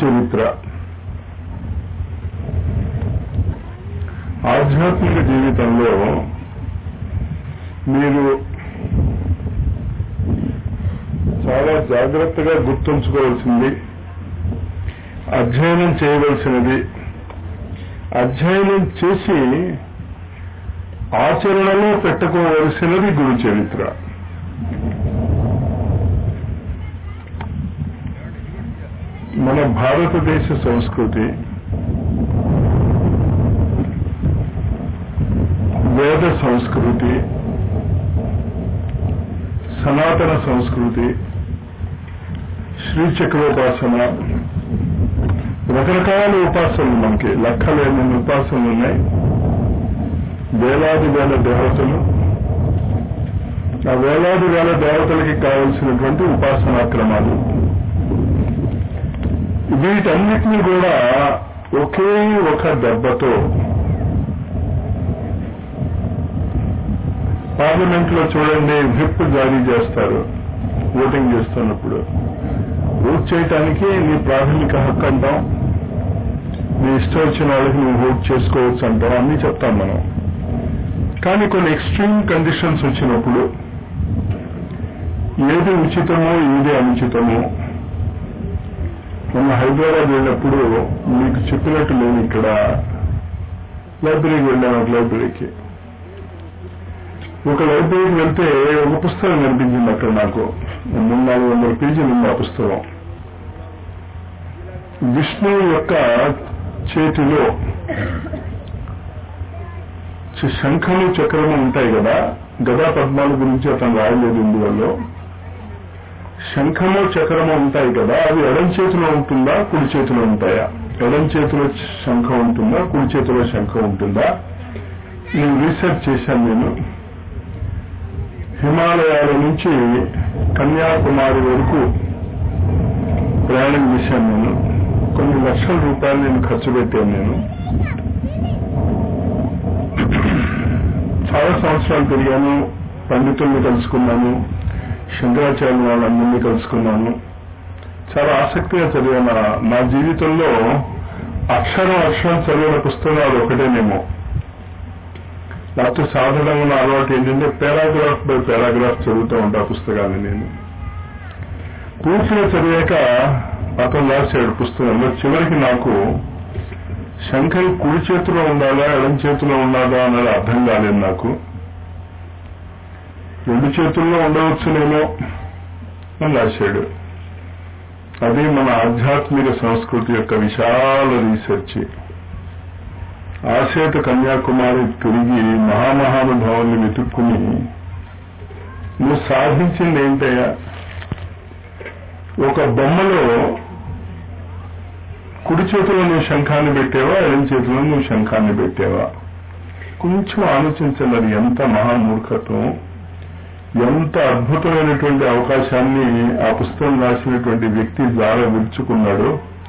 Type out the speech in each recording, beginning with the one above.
చరిత్ర ఆధ్యాత్మిక జీవితంలో మీరు చాలా జాగ్రత్తగా గుర్తుంచుకోవాల్సింది అధ్యయనం చేయవలసినది అధ్యయనం చేసి ఆచరణలో పెట్టుకోవలసినది గురు చరిత్ర మన భారతదేశ సంస్కృతి వేద సంస్కృతి సనాతన సంస్కృతి శ్రీచక్రోపాసన రకరకాల ఉపాసనలు మనకి లెక్కలేని ఉపాసనలు ఉన్నాయి వేలాది వేల దేవతలు ఆ వేలాది వేల దేవతలకి కావలసినటువంటి ఉపాసనా క్రమాలు వీటన్నిటినీ కూడా ఒకే ఒక దెబ్బతో పార్లమెంట్ లో చూడండి విప్ జారీ చేస్తారు ఓటింగ్ చేస్తున్నప్పుడు ఓట్ చేయటానికి నీ ప్రాథమిక హక్కు అంటాం నీ ఇష్టం వచ్చిన వాళ్ళకి నువ్వు ఓట్ చేసుకోవచ్చు అంటాం అన్ని చెప్తాం మనం కానీ కొన్ని ఎక్స్ట్రీమ్ కండిషన్స్ వచ్చినప్పుడు ఏది ఉచితమో ఏది అనుచితమో మొన్న హైదరాబాద్ వెళ్ళినప్పుడు మీకు చెప్పినట్టు నేను ఇక్కడ లైబ్రరీకి వెళ్ళాను ఒక లైబ్రరీకి ఒక లైబ్రరీకి వెళ్తే ఒక పుస్తకం కనిపించింది అక్కడ నాకు మూడు నాలుగు వందల పేజీలు ఉంది ఆ పుస్తకం విష్ణువు యొక్క చేతిలో శంఖము చక్రము ఉంటాయి కదా గదా పద్మాల గురించి అతను రాయలేదు ఇందువల్ల శంఖము చక్రము ఉంటాయి కదా అవి ఎడం చేతిలో ఉంటుందా కుడి చేతిలో ఉంటాయా ఎడం చేతిలో శంఖం ఉంటుందా కుడి చేతిలో శంఖం ఉంటుందా నేను రీసెర్చ్ చేశాను నేను హిమాలయాల నుంచి కన్యాకుమారి వరకు ప్రయాణం చేశాను నేను కొన్ని లక్షల రూపాయలు నేను ఖర్చు పెట్టాను నేను చాలా సంవత్సరాలు తిరిగాను పండితుల్ని కలుసుకున్నాను శంకరాచార్య వాళ్ళందరినీ కలుసుకున్నాను చాలా ఆసక్తిగా చదివాను నా జీవితంలో అక్షరం అక్షరం చదివిన పుస్తకం అది ఒకటేనేమో లేకపోతే సాధారణంగా నా అలవాటు ఏంటంటే పారాగ్రాఫ్ బై పారాగ్రాఫ్ చదువుతూ ఉంటా పుస్తకాన్ని నేను పూర్తిగా చదివాక అతను రాశాడు పుస్తకంలో చివరికి నాకు శంఖం కుడి చేతిలో ఉండాలా ఎడం చేతిలో ఉండాలా అన్నది అర్థం కాలేదు నాకు రెండు చేతుల్లో ఉండవచ్చునేమో అని రాశాడు అది మన ఆధ్యాత్మిక సంస్కృతి యొక్క విశాల రీసెర్చ్ ఆసేత కన్యాకుమారి తిరిగి మహామహానుభావుల్ని వెతుక్కుని నువ్వు సాధించింది ఏంటయ్యా ఒక బొమ్మలో కుడి చేతిలో నువ్వు శంఖాన్ని పెట్టావా ఎడం చేతిలో నువ్వు శంఖాన్ని పెట్టావా కొంచెం ఆలోచించండి అది ఎంత మహామూర్ఖత్వం ఎంత అద్భుతమైనటువంటి అవకాశాన్ని ఆ పుస్తకం రాసినటువంటి వ్యక్తి ద్వారా విడుచుకున్నాడు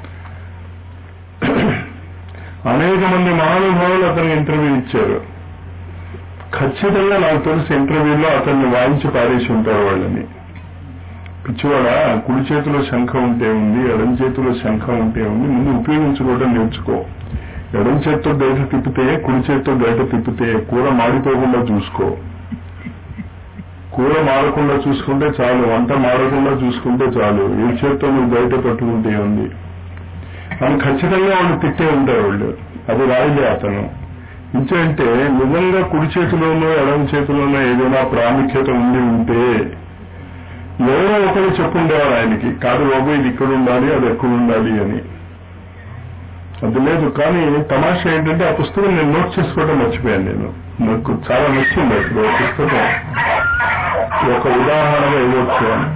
అనేక మంది మహానుభావులు అతనికి ఇంటర్వ్యూ ఇచ్చారు ఖచ్చితంగా నాకు తెలిసి ఇంటర్వ్యూలో అతన్ని వాయించి పారేసి ఉంటారు వాళ్ళని పిచ్చివాడ కుడి చేతిలో శంఖం ఉంటే ఉంది ఎడం చేతిలో శంఖం ఉంటే ఉంది ముందు ఉపయోగించుకోవడం నేర్చుకో ఎడం చేతితో గైట తిప్పితే కుడి చేతితో గైట తిప్పితే కూర మాడిపోకుండా చూసుకో కూర మారకుండా చూసుకుంటే చాలు వంట మారకుండా చూసుకుంటే చాలు ఏ చేత్తో నువ్వు బయట పట్టుకుంటే ఉంది అని ఖచ్చితంగా వాళ్ళు తిట్టే ఉంటారు వాళ్ళు అది రాయిలే అతను ఇంచేంటే నిజంగా కుడి చేతిలోనో ఎడమ చేతిలోనో ఏదైనా ప్రాముఖ్యత ఉండి ఉంటే ఎవరో ఒకరు చెప్పుండేవారు ఆయనకి కాదు బాబు ఇది ఇక్కడ ఉండాలి అది ఎక్కడ ఉండాలి అని అది లేదు కానీ తమాషా ఏంటంటే ఆ పుస్తకం నేను నోట్ చేసుకోవడం మర్చిపోయాను నేను నాకు చాలా నచ్చింది అసలు ఆ పుస్తకం ఒక ఉదాహరణగా ఇవ్వచ్చు అని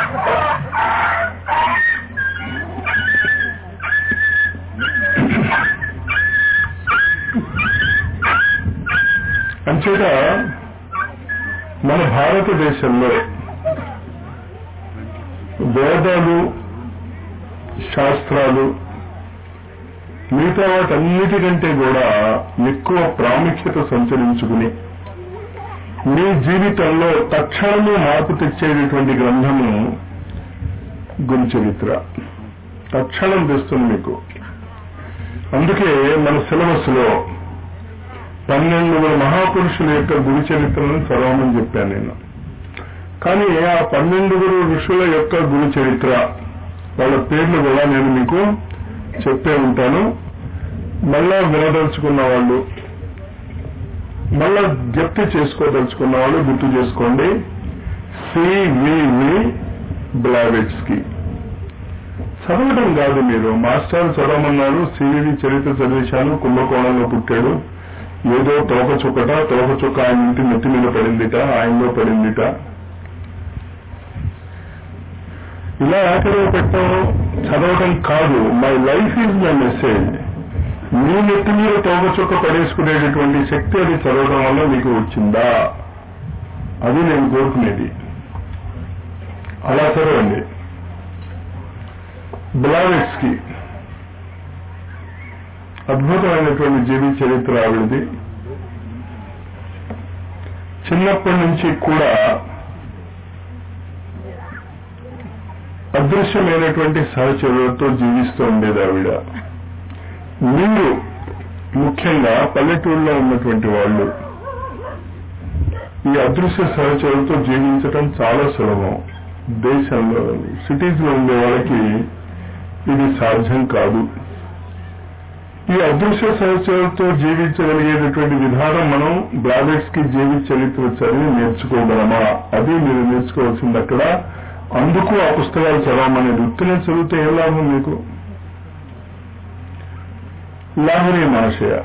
అంచేత మన భారతదేశంలో వేదాలు శాస్త్రాలు మిగతా వాటన్నిటికంటే కూడా ఎక్కువ ప్రాముఖ్యత సంచరించుకుని మీ జీవితంలో తక్షణమే మార్పు తెచ్చేటటువంటి గ్రంథము గురు చరిత్ర తక్షణం తెస్తుంది మీకు అందుకే మన సిలబస్ లో పన్నెండుగురు మహాపురుషుల యొక్క గురు చరిత్రను చదవమని చెప్పాను నేను కానీ ఆ పన్నెండుగురు ఋషుల యొక్క గురు చరిత్ర వాళ్ళ పేర్లు కూడా నేను మీకు చెప్పే ఉంటాను మళ్ళా వినదలుచుకున్న వాళ్ళు మళ్ళా జప్తి చేసుకోదలుచుకున్న వాళ్ళు గుర్తు చేసుకోండి సివివి బ్లావెట్స్ కి చదవడం కాదు మీరు మాస్టర్ చదవమన్నారు సివివి చరిత్ర చదివేశాను కుంభకోణంలో పుట్టాడు ఏదో తోక చుక్కట తోక చుక్క ఆయన ఇంటి నెత్తి మీద పడిందిట ఆయనలో పడిందిట ఇలా ఆఖరిలో పెట్టడం చదవడం కాదు my life is my message మీ నెత్తి మీద తోక చుక్క పడేసుకునేటటువంటి శక్తి అది చదవడం వల్ల మీకు వచ్చిందా అది నేను కోరుకునేది అలా చదవండి బ్లావెట్స్ కి అద్భుతమైనటువంటి జీవి చరిత్ర ఆవిడది చిన్నప్పటి నుంచి కూడా అదృశ్యమైనటువంటి సహచరులతో జీవిస్తూ ఉండేది ఆవిడ మీరు ముఖ్యంగా పల్లెటూరులో ఉన్నటువంటి వాళ్ళు ఈ అదృశ్య సహచరులతో జీవించడం చాలా సులభం దేశంలో సిటీస్ లో ఉండే వాళ్ళకి ఇది సాధ్యం కాదు ఈ అదృశ్య సహచరులతో జీవించగలిగేటటువంటి విధానం మనం బ్లాబెట్స్ కి జీవిత చరిత్ర చదివి నేర్చుకోగలమా అది మీరు నేర్చుకోవాల్సింది అక్కడ అందుకు ఆ పుస్తకాలు చదవమనేది ఉత్తనే చదివితే ఏం లాభం మీకు లాహరి మహాశయ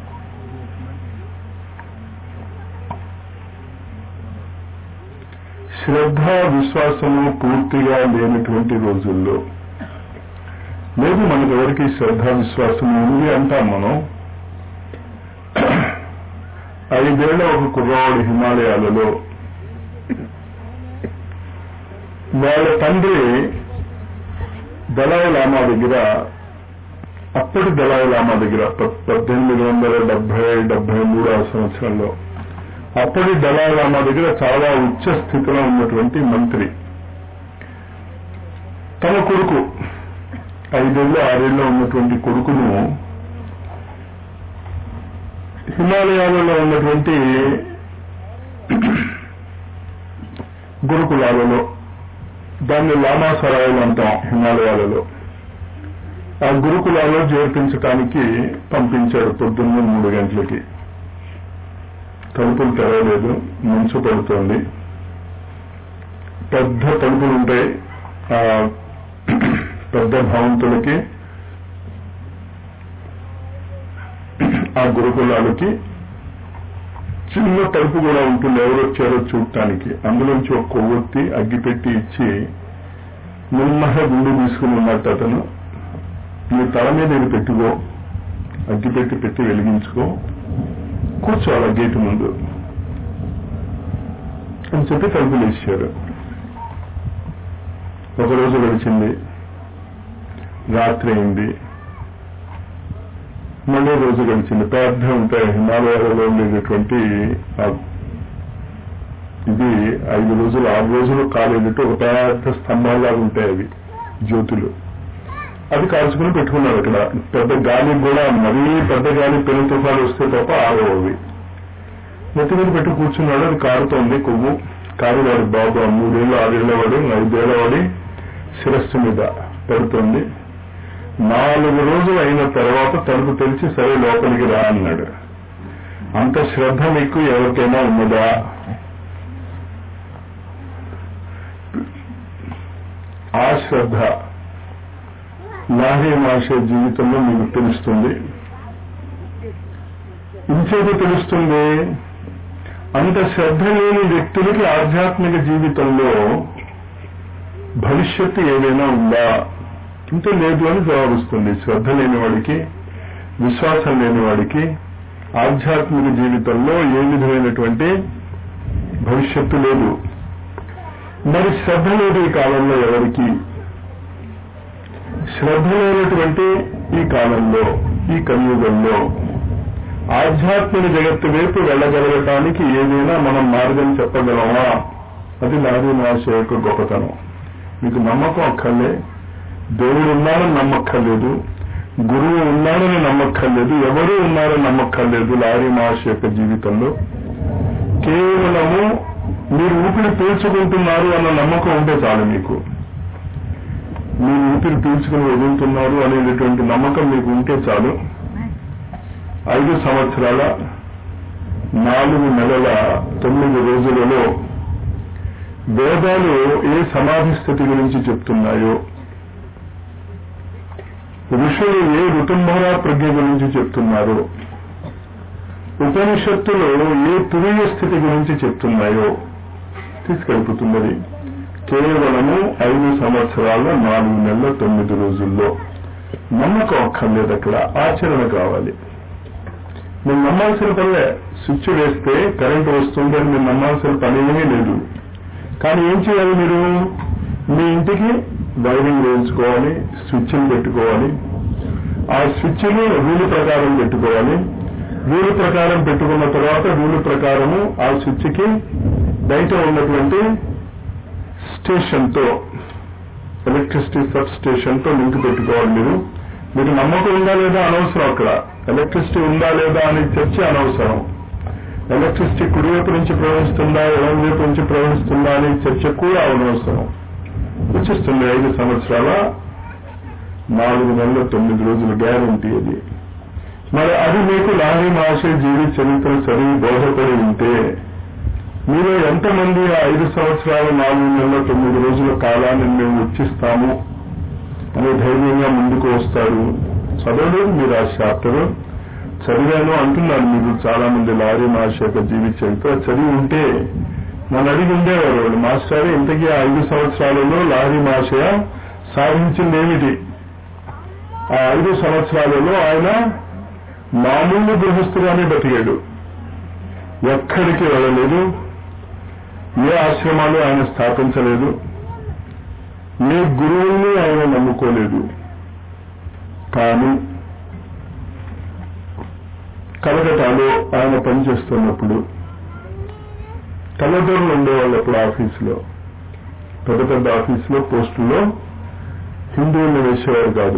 శ్రద్ధ విశ్వాసము పూర్తిగా లేనటువంటి రోజుల్లో లేదు మనకు ఎవరికి శ్రద్ధ విశ్వాసం ఉంది అంటాం మనం ఐదేళ్ల ఒక కుర్రవాడు హిమాలయాలలో వాళ్ళ తండ్రి దళాయి లామా దగ్గర అప్పటి దళాయి లామా దగ్గర పద్దెనిమిది వందల డెబ్బై డెబ్బై మూడవ సంవత్సరంలో అప్పటి దళాయి లామా దగ్గర చాలా ఉచ్చ స్థితిలో ఉన్నటువంటి మంత్రి తన కొడుకు ఐదేళ్ళు ఆరేళ్ళు ఉన్నటువంటి కొడుకును హిమాలయాలలో ఉన్నటువంటి గురుకులాలలో దాన్ని లామాసరాయలు అంటాం హిమాలయాలలో ఆ గురుకులాలో చేర్పించటానికి పంపించాడు పొద్దున్న మూడు గంటలకి తలుపులు తెరవలేదు మంచు పడుతోంది పెద్ద తలుపులు ఉంటాయి ఆ పెద్ద భవంతులకి ఆ గురుకులాలకి చిన్న తలుపు కూడా ఉంటుంది ఎవరు వచ్చారో చూడటానికి అందులోంచి ఒక కొవ్వొత్తి అగ్గిపెట్టి ఇచ్చి నిమ్మగా గుండు తీసుకుని ఉన్నట్టు అతను నీ తల మీద ఇది పెట్టుకో అగ్గిపెట్టి పెట్టి వెలిగించుకో కూర్చోవాలి గేటు ముందు అని చెప్పి తలుపులు ఇచ్చారు ఒకరోజు గడిచింది రాత్రి అయింది మళ్ళీ రోజు గడిచింది పెద్ద ఉంటాయి హిమాలయాలలో ఉండేటటువంటి ఇది ఐదు రోజులు ఆరు రోజులు కాలేదంటే ఒక పెద్ద స్తంభాల్లాగా ఉంటాయి అవి జ్యోతులు అది కాల్చుకుని పెట్టుకున్నారు ఇక్కడ పెద్ద గాలి కూడా మరీ పెద్ద గాలి పెను తుఫాలు వస్తే తప్ప ఆగవు అవి నెత్తి మీద పెట్టి కూర్చున్నాడు అది కారుతోంది కొవ్వు కారు వాడి బాబు ఆ మూడేళ్ళు ఆరేళ్ల వాడు ఐదేళ్ల వాడి శిరస్సు మీద పడుతుంది నాలుగు రోజులు అయిన తర్వాత తలుపు తెలిసి సరే లోపలికి రా అన్నాడు అంత శ్రద్ధ మీకు ఎవరికైనా ఉన్నదా ఆ శ్రద్ధ లాహే మాష జీవితంలో మీకు తెలుస్తుంది ఇంచేది తెలుస్తుంది అంత శ్రద్ధ లేని వ్యక్తులకి ఆధ్యాత్మిక జీవితంలో భవిష్యత్తు ఏదైనా ఉందా ఇంత లేదు అని జవాబిస్తుంది శ్రద్ధ లేని వాడికి విశ్వాసం లేని వాడికి ఆధ్యాత్మిక జీవితంలో ఏ విధమైనటువంటి భవిష్యత్తు లేదు మరి శ్రద్ధ లేదు ఈ కాలంలో ఎవరికి శ్రద్ధ లేనటువంటి ఈ కాలంలో ఈ కలియుగంలో ఆధ్యాత్మిక జగత్తు వైపు వెళ్ళగలగటానికి ఏదైనా మనం మార్గం చెప్పగలమా అది నాది నాశ యొక్క గొప్పతనం మీకు నమ్మకం అక్కర్లే దేవుడు ఉన్నాడని నమ్మక్కర్లేదు గురువు ఉన్నాడని నమ్మక్కర్లేదు ఎవరు ఉన్నారని నమ్మక్కర్లేదు లారీ మహర్షి యొక్క జీవితంలో కేవలము మీరు ఊపిరి పీల్చుకుంటున్నారు అన్న నమ్మకం ఉంటే చాలు మీకు మీరు ఊపిరి పీల్చుకుని వదులుతున్నారు అనేటటువంటి నమ్మకం మీకు ఉంటే చాలు ఐదు సంవత్సరాల నాలుగు నెలల తొమ్మిది రోజులలో వేదాలు ఏ సమాధి స్థితి గురించి చెప్తున్నాయో ఋషులు ఏ ఋతుంభర ప్రజ్ఞ గురించి చెప్తున్నారో ఉపనిషత్తులు ఏ తురియ స్థితి గురించి చెప్తున్నాయో తీసుకెళ్ళిపోతున్నది కేవలము ఐదు సంవత్సరాల నాలుగు నెలల తొమ్మిది రోజుల్లో నమ్మకం అక్కర్లేదు అక్కడ ఆచరణ కావాలి మీరు నమ్మాల్సిన పనిలే స్విచ్ వేస్తే కరెంట్ వస్తుంది అని మీరు నమ్మాల్సిన పని ఏమీ లేదు కానీ ఏం చేయాలి మీరు మీ ఇంటికి వైరింగ్ వేయించుకోవాలి స్విచ్లు పెట్టుకోవాలి ఆ స్విచ్లు రూలు ప్రకారం పెట్టుకోవాలి రూలు ప్రకారం పెట్టుకున్న తర్వాత రూలు ప్రకారము ఆ స్విచ్కి బయట ఉన్నటువంటి స్టేషన్తో ఎలక్ట్రిసిటీ సబ్ స్టేషన్తో లింక్ పెట్టుకోవాలి మీరు మీకు నమ్మకం ఉందా లేదా అనవసరం అక్కడ ఎలక్ట్రిసిటీ ఉందా లేదా అని చర్చ అనవసరం ఎలక్ట్రిసిటీ కుడివైపు నుంచి ప్రవహిస్తుందా ఎడం వైపు నుంచి ప్రవహిస్తుందా అని చర్చ కూడా అనవసరం వచ్చిస్తుంది ఐదు సంవత్సరాల నాలుగు నెలల తొమ్మిది రోజుల గ్యారంటీ అది మరి అది మీకు లాహరి మహాశయ జీవిత చరిత్ర చదివి బోధపడి ఉంటే మీరు ఎంతమంది ఆ ఐదు సంవత్సరాల నాలుగు నెలల తొమ్మిది రోజుల కాలాన్ని మేము ఇచ్చిస్తాము అనే ధైర్యంగా ముందుకు వస్తారు చదవలేదు మీరు ఆ చాప్టర్ చదివాను అంటున్నారు మీరు చాలా మంది లారీ మాస్టర్ యొక్క జీవిత చరిత్ర చదివి ఉంటే నన్ను అడిగి ఉండేవారు వాళ్ళు మాస్టర్ ఇంతకీ ఆ ఐదు సంవత్సరాలలో లారీ మాషయ సాధించింది ఏమిటి ఆ ఐదు సంవత్సరాలలో ఆయన మామూలు గృహస్థుగానే బతికాడు ఎక్కడికి వెళ్ళలేదు ఏ ఆశ్రమాలు ఆయన స్థాపించలేదు ఏ గురువుల్ని ఆయన నమ్ముకోలేదు కానీ కలకటాలో ఆయన పనిచేస్తున్నప్పుడు తల్లిదండ్రులు ఉండేవాళ్ళు అప్పుడు ఆఫీసులో పెద్ద పెద్ద ఆఫీసులో పోస్టుల్లో హిందువుల్ని వేసేవారు కాదు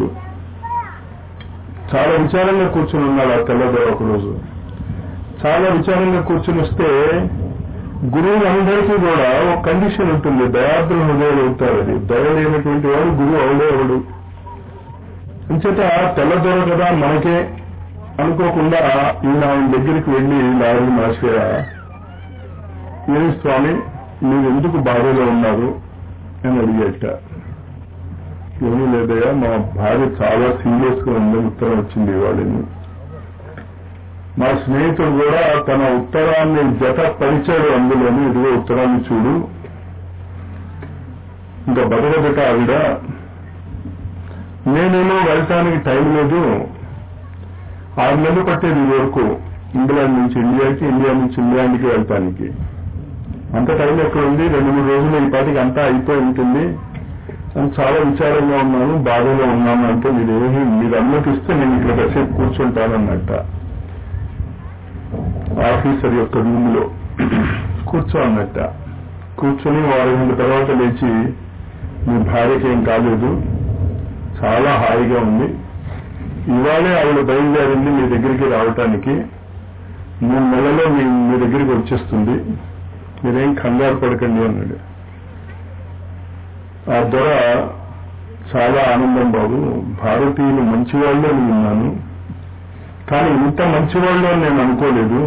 చాలా విచారంగా కూర్చుని ఉన్నాడు ఆ తెల్లదొర ఒకరోజు చాలా విచారంగా కూర్చుని వస్తే గురువులందరికీ కూడా ఒక కండిషన్ ఉంటుంది దయాద్ర హృదయాలు అవుతారు అది దయ లేనటువంటి వాడు గురువు అవడే అవడు అంచేత తెల్లదొర కదా మనకే అనుకోకుండా ఈయన ఆయన దగ్గరికి వెళ్ళి లారీ మాస్టర్ ఏమి స్వామి మీరు ఎందుకు బాధలో ఉన్నారు అని అడిగేట ఏమీ లేదయ్యా మా భార్య చాలా సీరియస్ గా ఉందని ఉత్తరం వచ్చింది వాళ్ళని మా స్నేహితుడు కూడా తన ఉత్తరాన్ని జత పరిచాడు అందులోని ఇదిగో ఉత్తరాన్ని చూడు ఇంకా బతకబెట్ట ఆవిడ నేనేమో వెళ్ళటానికి టైం లేదు ఆరు నెలలు పట్టేది ఈ వరకు ఇంగ్లాండ్ నుంచి ఇండియాకి ఇండియా నుంచి ఇంగ్లాండ్కి వెళ్తానికి అంత టైం ఎక్కడ ఉంది రెండు మూడు రోజులు ఈ పాటికి అంతా అయిపోయి ఉంటుంది నేను చాలా విచారంగా ఉన్నాను బాధలో ఉన్నాను అంటే మీరు ఏమి మీరు అనుమతిస్తే నేను ఇక్కడ కాసేపు కూర్చుంటానన్నట్ట ఆఫీసర్ యొక్క రూమ్ లో కూర్చో అన్నట్ట కూర్చొని వారి గంట తర్వాత లేచి మీ భార్యకి ఏం కాలేదు చాలా హాయిగా ఉంది ఇవాళే ఆవిడ బయలుదేరింది మీ దగ్గరికి రావటానికి మూడు నెలలో మీ మీ దగ్గరికి వచ్చేస్తుంది మీరేం కంగారు పడకండి అన్నాడు ఆ దొర చాలా ఆనందం బాబు భారతీయులు మంచివాళ్ళు అని విన్నాను కానీ ఇంత మంచివాళ్ళు అని నేను అనుకోలేదు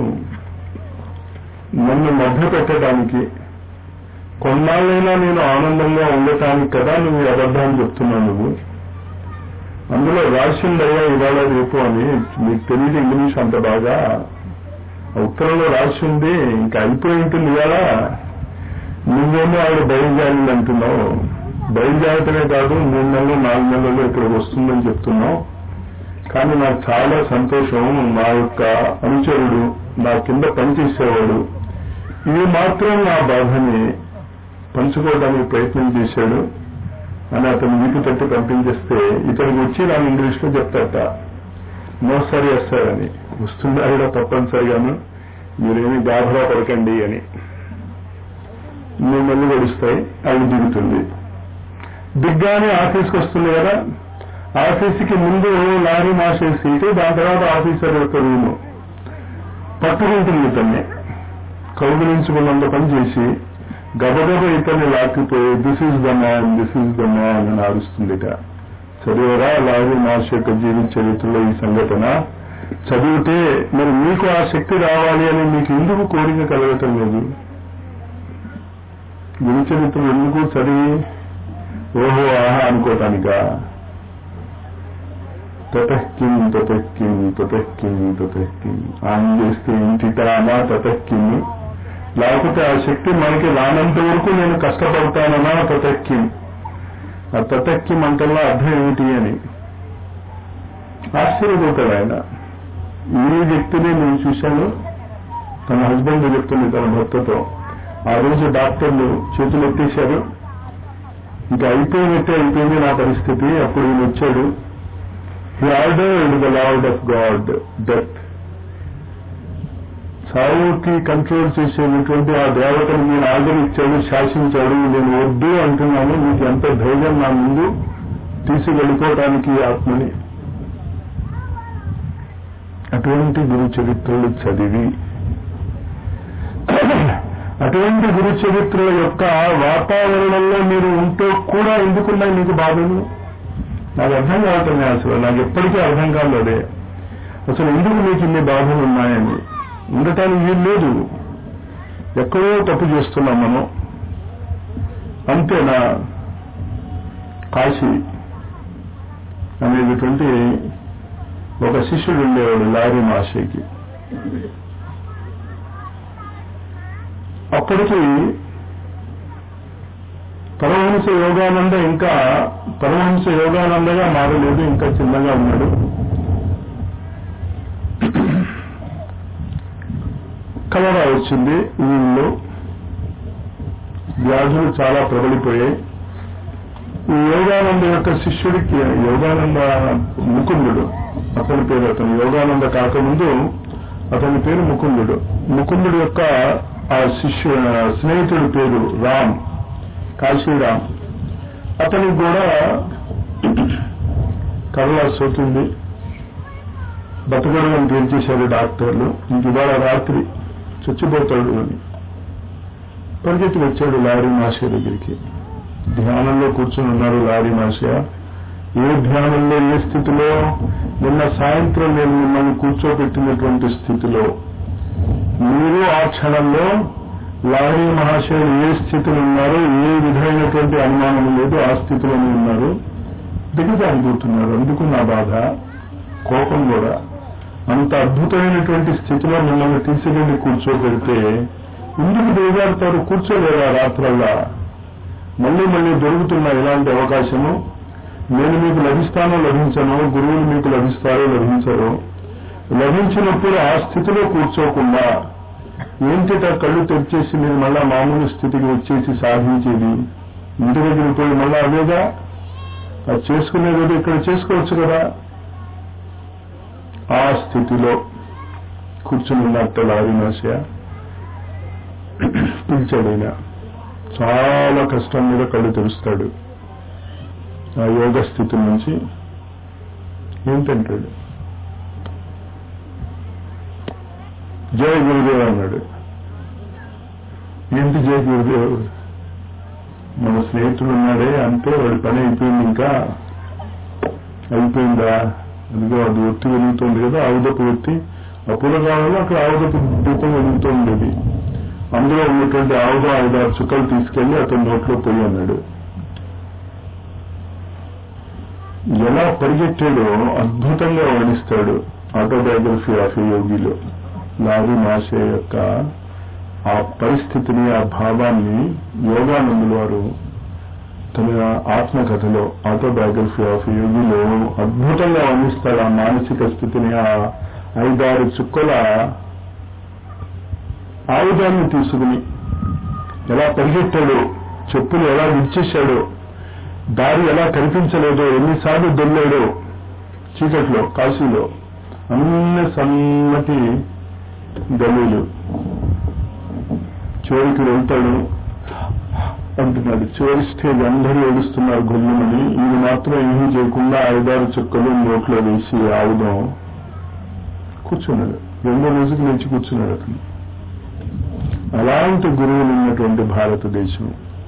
నన్ను మభ్య పెట్టడానికి కొన్నాళ్ళైనా నేను ఆనందంగా ఉండటానికి కదా నువ్వు ఈ అబద్ధాన్ని చెప్తున్నావు నువ్వు అందులో రాసిందయ్యా ఇవాళ రేపు అని మీకు తెలియదు ఇంగ్లీష్ అంత బాగా ఆ ఉత్తరంలో రాసి ఉంది ఇంకా అయిపోయి ఉంటుంది ఇవాళ నువ్వేమో ఆవిడ బయలుదేరింది అంటున్నావు బయలుదేరటమే కాదు మూడు నెలలు నాలుగు నెలల్లో ఇక్కడికి వస్తుందని చెప్తున్నావు కానీ నాకు చాలా సంతోషం నా యొక్క అనుచరుడు నా కింద పనిచేసేవాడు ఇది మాత్రం నా బాధని పంచుకోవడానికి ప్రయత్నం చేశాడు అని అతను వీపు తట్టి పంపించేస్తే ఇతనికి వచ్చి నాకు ఇంగ్లీష్ లో చెప్తాట నో సార్ ఎస్ సార్ అని వస్తుందా కూడా తప్పనిసరిగాను మీరేమి గాభరా పడకండి అని మూడు నెలలు గడుస్తాయి అవి దిగుతుంది దిగ్గానే ఆఫీస్కి వస్తుంది కదా ఆఫీస్కి ముందు లారీ మాస్టర్ సీటు దాని తర్వాత ఆఫీసర్ యొక్క రూము పట్టుకుంటుంది ఇతన్ని కౌగులించుకున్నంత పని చేసి గబగబ ఇతన్ని లాక్కుపోయి this is the man this is the man అని ఆరుస్తుందిట చదివరా లారీ మాస్టర్ యొక్క జీవిత చరిత్రలో ఈ సంఘటన చదివితే మరి మీకు ఆ శక్తి రావాలి అని మీకు ఎందుకు కోరిక కలగటం లేదు గురు చరిత్రలు ఎందుకు చదివి ఓహో ఆహా అనుకోటానిక తతఃకిం తతఃకిం తతఃకిం తతఃకిం ఆన్ చేస్తే ఇంటిటానా తతఃకిం లేకపోతే ఆ శక్తి మనకి రానంత వరకు నేను కష్టపడతానన్నా తతక్కిం ఆ తతక్కిం అంటల్లో అర్థం ఏమిటి అని ఆశ్చర్యపోతాడు ఆయన ఈ వ్యక్తిని నేను చూశాను తన హస్బెండ్ చెప్తుంది తన భర్తతో ఆ రోజు డాక్టర్లు చేతులు ఎత్తేశారు ఇంకా అయిపోయినట్టే అయిపోయింది నా పరిస్థితి అప్పుడు ఈయన వచ్చాడు he ordered the lord of god death సావుకి కంట్రోల్ చేసేటటువంటి ఆ దేవతను నేను ఆర్డర్ ఇచ్చాడు శాసించాడు నేను వద్దు అంటున్నాను మీకు ఎంత ధైర్యం నా ముందు తీసుకెళ్ళిపోవటానికి ఈ ఆత్మని అటువంటి గురు చరిత్రలు చదివి అటువంటి గురు చరిత్రల యొక్క వాతావరణంలో మీరు ఉంటూ కూడా ఎందుకున్నాయి మీకు బాధలు నాకు అర్థం కావటం అసలు నాకు ఎప్పటికీ అర్థం కాదు అదే అసలు ఎందుకు మీకు ఇన్ని బాధలు ఉన్నాయని ఉండటానికి వీలు లేదు ఎక్కడో తప్పు చేస్తున్నాం మనం అంతేనా కాశీ అనేటటువంటి ఒక శిష్యుడు ఉండేవాడు లారీ మాషేకి అప్పటికి పరమహంస యోగానంద ఇంకా పరమహంస యోగానందగా మారలేదు ఇంకా చిన్నగా ఉన్నాడు కలరా వచ్చింది ఊళ్ళో వ్యాధులు చాలా ప్రబలిపోయాయి ఈ యోగానంద యొక్క శిష్యుడికి యోగానంద ముకుందుడు అతని పేరు అతను యోగానంద కాకముందు అతని పేరు ముకుందుడు ముకుందుడు యొక్క ఆ శిష్యు స్నేహితుడి పేరు రామ్ కాశీరామ్ అతనికి కూడా కర్లా సోకింది బతకడం తేల్చేశారు డాక్టర్లు ఇంక ఇవాళ రాత్రి చచ్చిపోతాడు అని పరిగెత్తి వచ్చాడు లారీ మాషే దగ్గరికి ధ్యానంలో కూర్చొని ఉన్నారు లారీ మాషయ ఏ ధ్యానంలో ఏ స్థితిలో నిన్న సాయంత్రం నేను మిమ్మల్ని కూర్చోబెట్టినటువంటి స్థితిలో మీరు ఆ క్షణంలో లారీ మహాశయులు ఏ స్థితిలో ఉన్నారో ఏ విధమైనటువంటి అనుమానం లేదు ఆ స్థితిలోనే ఉన్నారు దిగజారిపోతున్నారు అందుకు నా బాధ కోపం కూడా అంత అద్భుతమైనటువంటి స్థితిలో మిమ్మల్ని తీసుకెళ్లి కూర్చోబెడితే ఎందుకు దిగజారుతారు కూర్చోలేరా రాత్రల్లా మళ్ళీ మళ్ళీ దొరుకుతున్న ఇలాంటి అవకాశము నేను మీకు లభిస్తానో లభించను గురువులు మీకు లభిస్తారో లభించరు లభించినప్పుడు ఆ స్థితిలో కూర్చోకుండా ఏంటిట కళ్ళు తెరిచేసి మీరు మళ్ళా మామూలు స్థితికి వచ్చేసి సాధించేది ఇంటి దగ్గరికి పోయి మళ్ళా అదేగా అది చేసుకునేది ఇక్కడ చేసుకోవచ్చు కదా ఆ స్థితిలో కూర్చుని ఉన్నట్టు లారినాశయ పిలిచాడు ఆయన చాలా కష్టం మీద కళ్ళు తెరుస్తాడు ఆ యోగ స్థితి నుంచి ఏంటంటాడు జయ గురుదేవ్ అన్నాడు ఏంటి జయ గురుదేవ్ మన స్నేహితుడు ఉన్నాడే అంతే వాడి పని అయిపోయింది ఇంకా అయిపోయిందా అదిగో అది ఒత్తి వెలుగుతోంది కదా ఆవుదపు ఒత్తి అప్పుల కాలంలో అక్కడ ఆవుదపు దీపం వెలుగుతూ ఉండేది అందులో ఉన్నటువంటి ఆవుద ఐదారు చుక్కలు తీసుకెళ్లి అతని నోట్లో పోయి అన్నాడు ఎలా పరిగెట్టాడో అద్భుతంగా వర్ణిస్తాడు ఆటోబయోగ్రఫీ ఆఫ్ యోగిలో లారీ మాషే యొక్క ఆ పరిస్థితిని ఆ భావాన్ని యోగానందుల వారు తన ఆత్మకథలో ఆటోబయోగ్రఫీ ఆఫ్ యోగిలో అద్భుతంగా వర్ణిస్తాడు ఆ మానసిక స్థితిని ఆ ఐదారు చుక్కల ఆయుధాన్ని తీసుకుని ఎలా పరిగెట్టాడో చెప్పులు ఎలా విడిచేశాడో దారి ఎలా కనిపించలేదో ఎన్నిసార్లు దొల్లాడో చీకట్లో కాశీలో అన్ని సన్నటి గలీలు చివరికి వెళ్తాడు అంటున్నాడు చివరి స్టేజ్ అందరూ ఏడుస్తున్నారు గొల్లుమని ఇది మాత్రం ఏమీ చేయకుండా ఐదారు చుక్కలు నోట్లో వేసి ఆవుదాం కూర్చున్నాడు రెండో రోజుకి లేచి కూర్చున్నాడు అతను అలాంటి గురువులు ఉన్నటువంటి భారతదేశం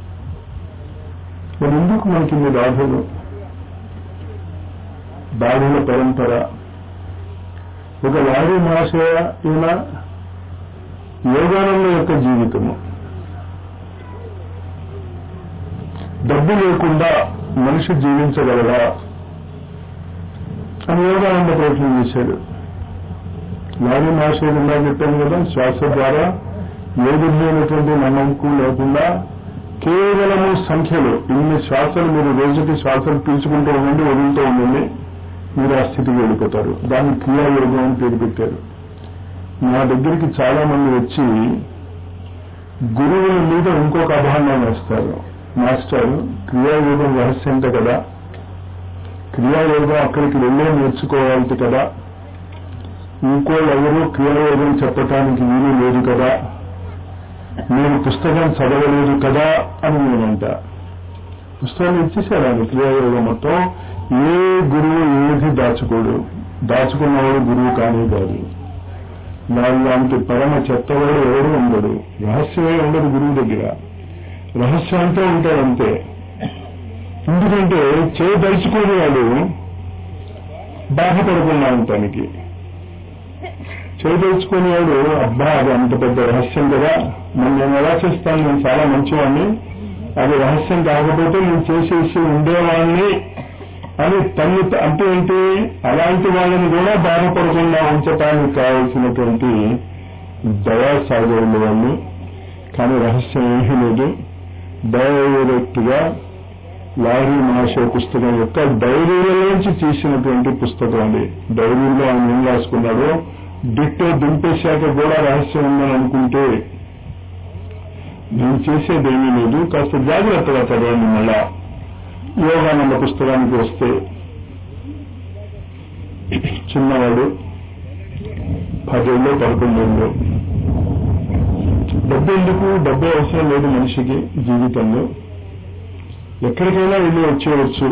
మరి ఎందుకు మనకి ఇన్ని బాధలు బాధల పరంపర ఒక వారి మహాశయ ఈయన యోగానంద యొక్క జీవితము డబ్బు లేకుండా మనిషి జీవించగలరా అని యోగానంద ప్రయత్నం చేశాడు వారి మహాశయుడు ఇందా చెప్పాను కదా శ్వాస ద్వారా ఏది లేనటువంటి నమ్మకం లేకుండా కేవలము సంఖ్యలో ఇన్ని శ్వాసలు మీరు రోజుకి శ్వాసలు పీల్చుకుంటూ ఉండండి వదులుతూ ఉండండి మీరు ఆ స్థితికి వెళ్ళిపోతారు దాన్ని క్రియాయోగం అని పేరు పెట్టారు నా దగ్గరికి చాలా మంది వచ్చి గురువుల మీద ఇంకొక అభాండం వేస్తారు మాస్టర్ క్రియాయోగం రహస్యంట కదా క్రియాయోగం అక్కడికి వెళ్ళే నేర్చుకోవాలి కదా ఇంకోళ్ళు ఎవరు క్రియాయోగం చెప్పటానికి వీలు లేదు కదా నేను పుస్తకం చదవలేదు కదా అని నేనంట పుస్తకాలు ఇచ్చేసారు ఆయన క్రియాయోగం మొత్తం ఏ గురువు ఏది దాచుకోడు దాచుకున్నవాడు గురువు కానీ కాదు వాళ్ళంటి పరమ చెత్తవాడు ఎవరు ఉండడు రహస్యమే ఉండదు గురువు దగ్గర రహస్యంతో ఉంటాడంతే ఎందుకంటే చేయదలుచుకోని వాడు బాధపడకుండా ఉండటానికి చేయదలుచుకునేవాడు అబ్బా అది అంత పెద్ద రహస్యం కదా మరి నేను ఎలా చేస్తాను నేను చాలా మంచివాడిని అది రహస్యం కాకపోతే నేను చేసేసి ఉండేవాడిని అని తల్లి అంటే ఏంటి అలాంటి వాళ్ళని కూడా బాధపడకుండా ఉంచటానికి కావలసినటువంటి దయా సాగరులు వాళ్ళు కానీ రహస్యం ఏమీ లేదు డైరెక్ట్ గా లారీ మహాశయ పుస్తకం యొక్క డైరీలలోంచి తీసినటువంటి పుస్తకం అది డైరీలో ఆయన ఏం రాసుకున్నాడో డిట్టో దింపేశాక కూడా రహస్యం ఉందని అనుకుంటే నేను చేసేదేమీ లేదు కాస్త జాగ్రత్తగా చదవండి మళ్ళా యోగానంద పుస్తకానికి వస్తే చిన్నవాడు పదేళ్ళు పదకొండేళ్ళు డబ్బు ఎందుకు డబ్బు అవసరం లేదు మనిషికి జీవితంలో ఎక్కడికైనా వెళ్ళి వచ్చేయవచ్చు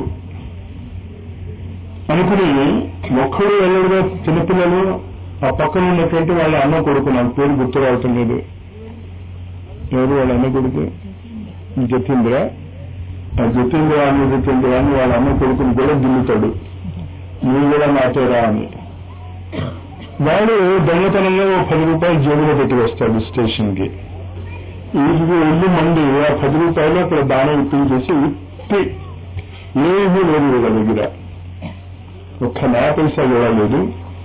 అనుకుని ఒక్కడు వెళ్ళడుగా చిన్నపిల్లలు ఆ పక్కన ఉన్నటువంటి వాళ్ళ అన్న కొడుకు నాకు పేరు గుర్తు రావటం లేదు ఎవరు వాళ్ళ అన్న కొడుకు జతీంద్ర ఆ జతీంద్ర అనేటటువంటి వాడిని వాళ్ళ అన్న కొడుకుని కూడా గిల్లుతాడు నువ్వు కూడా నాటేరా అని వాడు దొంగతనంలో ఓ పది రూపాయలు జేబులో పెట్టి వస్తాడు స్టేషన్ కి ఇది వెళ్ళి మండి ఆ పది రూపాయలు అక్కడ దానం ఇప్పించేసి ఉత్తి ఏమీ లేదు వీళ్ళ దగ్గర ఒక్క నా పైసా కూడా లేదు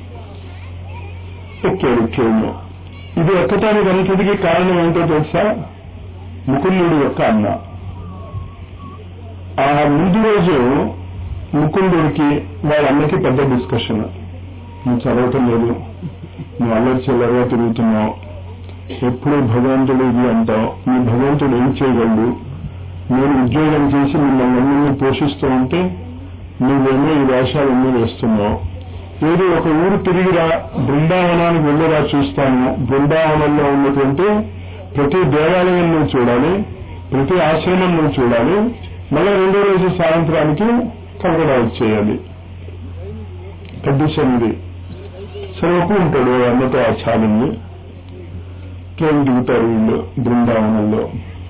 ఎక్కాడు ట్రైన్ ఇది ఎక్కటానికి అంతటికి కారణం ఏంటో తెలుసా ముకుందుడు యొక్క అన్న ఆ ముందు రోజు ముకుందుడికి వాళ్ళ అన్నకి పెద్ద డిస్కషన్ నువ్వు చదవటం లేదు నువ్వు అల్లరి చిల్లరగా తిరుగుతున్నావు ఎప్పుడు భగవంతుడు ఇది అంటావు నీ భగవంతుడు ఏం చేయగలడు నేను ఉద్యోగం చేసి మిమ్మల్ని అందరినీ పోషిస్తూ ఉంటే నువ్వేమో ఈ వేషాలన్నీ వేస్తున్నావు ఏదో ఒక ఊరు తిరిగిరా బృందావనానికి వెళ్ళిరా చూస్తాను బృందావనంలో ఉన్నటువంటి ప్రతి దేవాలయం నువ్వు చూడాలి ప్రతి ఆశ్రమం నువ్వు చూడాలి మళ్ళీ రెండో రోజు సాయంత్రానికి కలకడా వచ్చేయాలి కండిషన్ ఇది సరే ఒప్పుకుంటాడు అన్నతో ఆ ఛాలెంజ్ ట్రైన్ దిగుతారు వీళ్ళు బృందావనంలో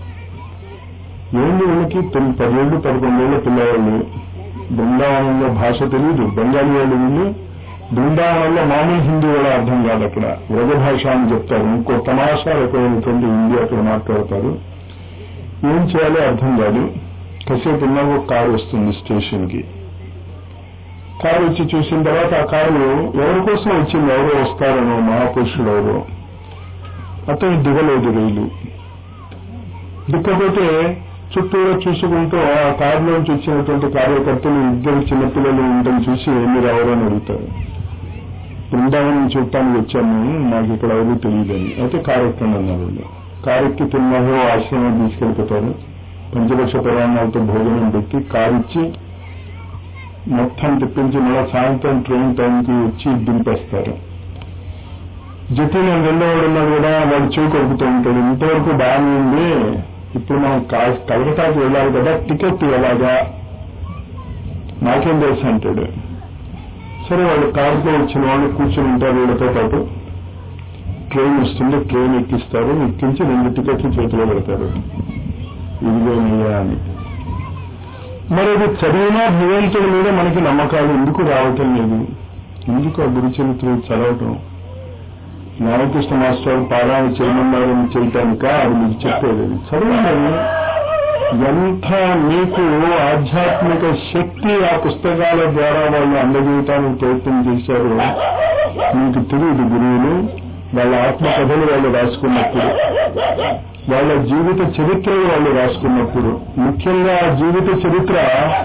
ఏంటి వీళ్ళకి తొమ్మిది పదిహేళ్ళు పదకొండేళ్ళ పిల్లవాళ్ళు బృందావనంలో భాష తెలియదు బెంగాలీ వాళ్ళు వీళ్ళు బృందావనంలో మామూలు హిందీ కూడా అర్థం కాదు అక్కడ వ్రజ భాష అని చెప్తారు ఇంకో తమాషా రకమైనటువంటి హిందీ అక్కడ మాట్లాడతారు ఏం చేయాలో అర్థం కాదు కాసేపు ఉన్నాక ఒక కారు వస్తుంది స్టేషన్ కి కారు వచ్చి చూసిన తర్వాత ఆ కారు ఎవరి కోసం వచ్చింది ఎవరో వస్తారనో మహాపురుషుడు ఎవరో అతను దిగలేదు రైలు దిక్కపోతే చుట్టూరా చూసుకుంటూ ఆ కారులోంచి వచ్చినటువంటి కార్యకర్తలు ఇద్దరు చిన్నపిల్లలు ఉండడం చూసి మీరు ఎవరని అడుగుతారు బృందావనం చూడటానికి వచ్చాము మాకు ఇక్కడ ఎవరు తెలియదని అయితే కారు ఎక్కండి అన్నారు వాళ్ళు కారు ఎక్కి తిన్నాహో ఆశ్రమం తీసుకెళ్ళిపోతారు పంచలక్ష ప్రయాణాలతో భోజనం పెట్టి కారు ఇచ్చి మొత్తం తిప్పించి మళ్ళీ సాయంత్రం ట్రైన్ టైంకి వచ్చి దింపేస్తారు జతిన్ రెండోవాడు ఉన్నాడు కూడా వాడు చెవి కొడుకుతూ ఉంటాడు ఇంతవరకు బాగానే ఉంది ఇప్పుడు మనం కా- కలకటాకి వెళ్ళాలి కదా టికెట్ ఎలాగా నాకేం తెలుసు అంటాడు సరే వాళ్ళు కారుతో వచ్చిన వాళ్ళు కూర్చుని ఉంటారు వీళ్ళతో పాటు ట్రైన్ వస్తుంది ట్రైన్ ఎక్కిస్తారు ఎక్కించి రెండు టికెట్లు చేతిలో పెడతారు ఇదిగో నీయా అని మరి అది చదివినా భగవంతుడి మీద మనకి నమ్మకాలు ఎందుకు రావటం లేదు ఎందుకు ఆ గురు చరిత్ర చదవటం రామకృష్ణ మాస్టర్ పారాయణ చేయమన్నారని చేయటానిక అది మీకు చెప్పేది చదవండి ఎంత మీకు ఆధ్యాత్మిక శక్తి ఆ పుస్తకాల ద్వారా వాళ్ళు అందజేయటానికి ప్రయత్నం చేశారో మీకు తెలియదు గురువులు వాళ్ళ ఆత్మకథలు వాళ్ళు రాసుకున్నప్పుడు వాళ్ళ జీవిత చరిత్రలు వాళ్ళు రాసుకున్నప్పుడు ముఖ్యంగా ఆ జీవిత చరిత్ర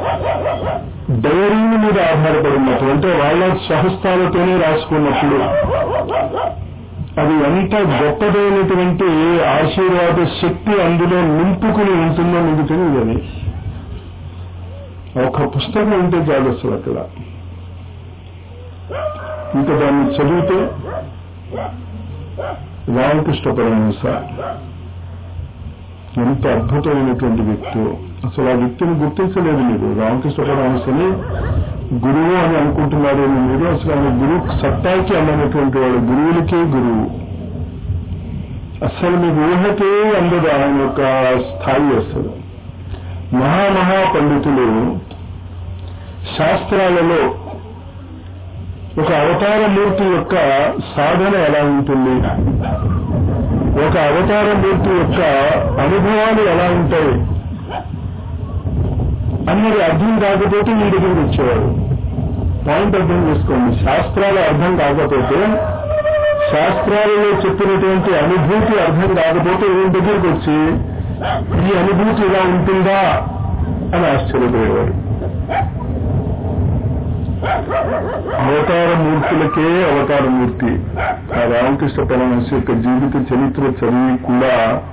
డైరీ మీద ఆధారపడినప్పుడు అంటే వాళ్ళ స్వహస్తాలతోనే రాసుకున్నప్పుడు అది ఎంత గొప్పదైనటువంటి ఆశీర్వాద శక్తి అందులో నింపుకుని ఉంటుందో మీకు తెలియదు అది ఒక పుస్తకం ఉంటే చాలు అసలు అక్కడ ఇంకా దాన్ని చదివితే రామకృష్ణ పరమహంస ఎంత అద్భుతమైనటువంటి వ్యక్తి అసలు ఆ వ్యక్తిని గుర్తించలేదు మీరు రామకృష్ణ పరమహంసని గురువు అని అనుకుంటున్నారేమో మీరు అసలు ఆయన గురువు సత్తాకి అన్నటువంటి వాడు గురువులకే గురువు అసలు మీకు ఊహకే అందదు ఆయన యొక్క స్థాయి అసలు మహామహా పండితులు శాస్త్రాలలో ఒక అవతార మూర్తి యొక్క సాధన ఎలా ఉంటుంది ఒక అవతార మూర్తి యొక్క అనుభవాలు ఎలా ఉంటాయి అన్నది అర్థం కాకపోతే మీ దగ్గరికి వచ్చేవారు పాయింట్ అర్థం చేసుకోండి శాస్త్రాలు అర్థం కాకపోతే శాస్త్రాలలో చెప్పినటువంటి అనుభూతి అర్థం కాకపోతే ఈయన దగ్గరికి వచ్చి ఈ అనుభూతి ఇలా ఉంటుందా అని ఆశ్చర్యపోయేవారు అవతార మూర్తులకే అవతార మూర్తి ఆ రామకృష్ణ పరమహంస యొక్క జీవిత చరిత్ర చదివి కూడా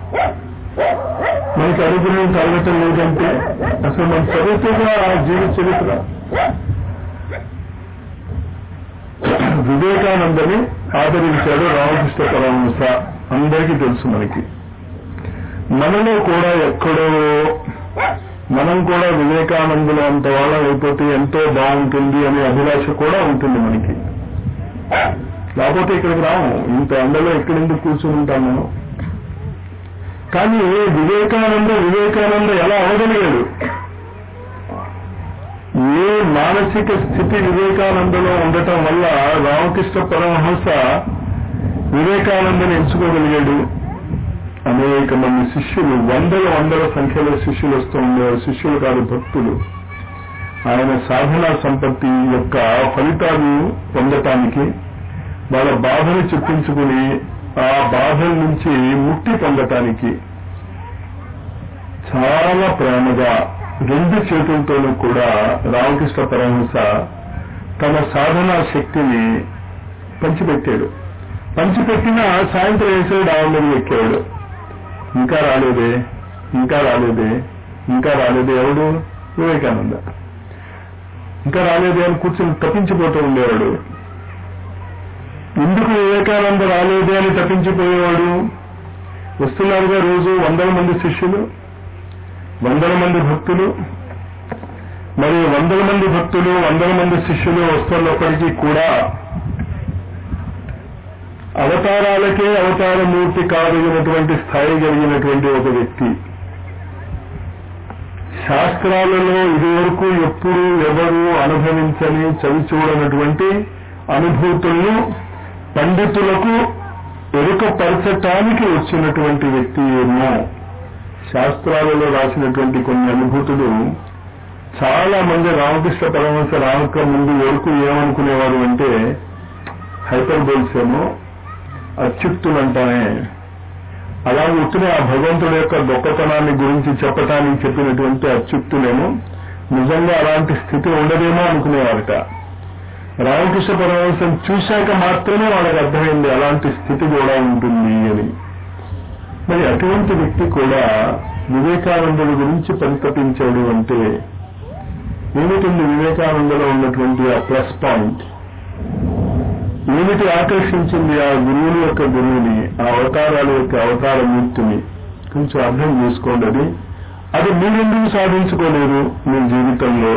మనకి అనుగ్రహం కలగటం లేదంటే అసలు మన చరిత్రగా ఆ జీవిత చరిత్ర వివేకానందని ఆదరించాడు రామకృష్ణ పరమహంస అందరికీ తెలుసు మనకి మనలో కూడా ఎక్కడో మనం కూడా వివేకానందులు అంత వాళ్ళం అయిపోతే ఎంతో బాగుంటుంది అనే అభిలాష కూడా ఉంటుంది మనకి లేకపోతే ఇక్కడికి రాము ఇంత ఎండలో ఎక్కడెందుకు కూర్చుని ఉంటాము కానీ వివేకానంద వివేకానంద ఎలా అవగలిగాడు ఏ మానసిక స్థితి వివేకానందలో ఉండటం వల్ల రామకృష్ణ పరమహంస వివేకానందని ఎంచుకోగలిగాడు అనేక మంది శిష్యులు వందల వందల సంఖ్యలో శిష్యులు వస్తూ ఉండేవారు శిష్యులు కాదు భక్తులు ఆయన సాధనా సంపత్తి యొక్క ఫలితాలు పొందటానికి వాళ్ళ బాధను చెప్పించుకుని ఆ బాధల నుంచి ముక్తి పొందటానికి చాలా ప్రేమగా రెండు చేతులతోనూ కూడా రామకృష్ణ పరమహంస తన సాధనా శక్తిని పంచిపెట్టాడు పంచిపెట్టిన సాయంత్రం వేసే డావర్ ఎక్కాడు ఇంకా రాలేదే ఇంకా రాలేదే ఇంకా రాలేదే ఎవడు వివేకానంద ఇంకా రాలేదే అని కూర్చొని తప్పించిపోతూ ఉండేవాడు ఎందుకు వివేకానంద రాలేదే అని తప్పించిపోయేవాడు వస్తున్నారుగా రోజు వందల మంది శిష్యులు వందల మంది భక్తులు మరి వందల మంది భక్తులు వందల మంది శిష్యులు వస్తున్నప్పటికీ కూడా అవతారాలకే అవతార మూర్తి కాదగినటువంటి స్థాయి కలిగినటువంటి ఒక వ్యక్తి శాస్త్రాలలో ఇదివరకు ఎప్పుడు ఎవరు అనుభవించని చవి చూడనటువంటి అనుభూతులను పండితులకు ఎరుకపరచటానికి వచ్చినటువంటి వ్యక్తి ఏమో శాస్త్రాలలో రాసినటువంటి కొన్ని అనుభూతులు చాలా మంది రామకృష్ణ పరమహంస రామక ముందు వరకు ఏమనుకునేవారు అంటే హైపర్ బోల్స్ ఏమో అత్యుక్తులంటానే అలా ఉత్తునే ఆ భగవంతుడి యొక్క గొప్పతనాన్ని గురించి చెప్పటానికి చెప్పినటువంటి అత్యుక్తులేమో నిజంగా అలాంటి స్థితి ఉండదేమో అనుకునేవారట రామకృష్ణ పరమహంసం చూశాక మాత్రమే వాళ్ళకి అర్థమైంది అలాంటి స్థితి కూడా ఉంటుంది అని మరి అటువంటి వ్యక్తి కూడా వివేకానందుడి గురించి పరితపించాడు అంటే ఏమిటండి వివేకానందలో ఉన్నటువంటి ఆ ప్లస్ పాయింట్ ఏమిటి ఆకర్షించింది ఆ గురువుని యొక్క గురువుని ఆ అవతారాల యొక్క అవతార మూర్తిని కొంచెం అర్థం చేసుకోండి అది అది మీరెందుకు సాధించుకోలేరు మీ జీవితంలో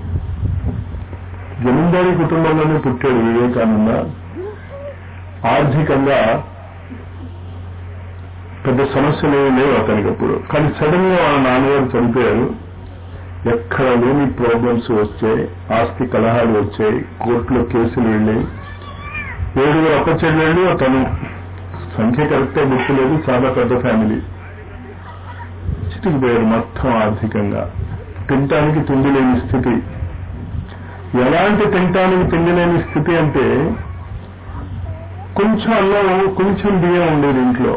జమీందారీ కుటుంబంలోనే పుట్టాడు వివేకానంద ఆర్థికంగా పెద్ద సమస్యలు ఏమీ లేవు అతనికి అప్పుడు కానీ సడన్ గా వాళ్ళ నాన్నగారు చనిపోయారు ఎక్కడ లేని ప్రాబ్లమ్స్ వచ్చాయి ఆస్తి కలహాలు వచ్చాయి కోర్టులో కేసులు వెళ్ళాయి ఏడుగురు అప్పచెల్లెళ్ళు అతను సంఖ్య కరెక్టే గుర్తులేదు చాలా పెద్ద ఫ్యామిలీ చిటికిపోయారు మొత్తం ఆర్థికంగా తినటానికి తిండి లేని స్థితి ఎలాంటి తినటానికి తిండి లేని స్థితి అంటే కొంచెం అన్నం కొంచెం బియ్యం ఉండేది ఇంట్లో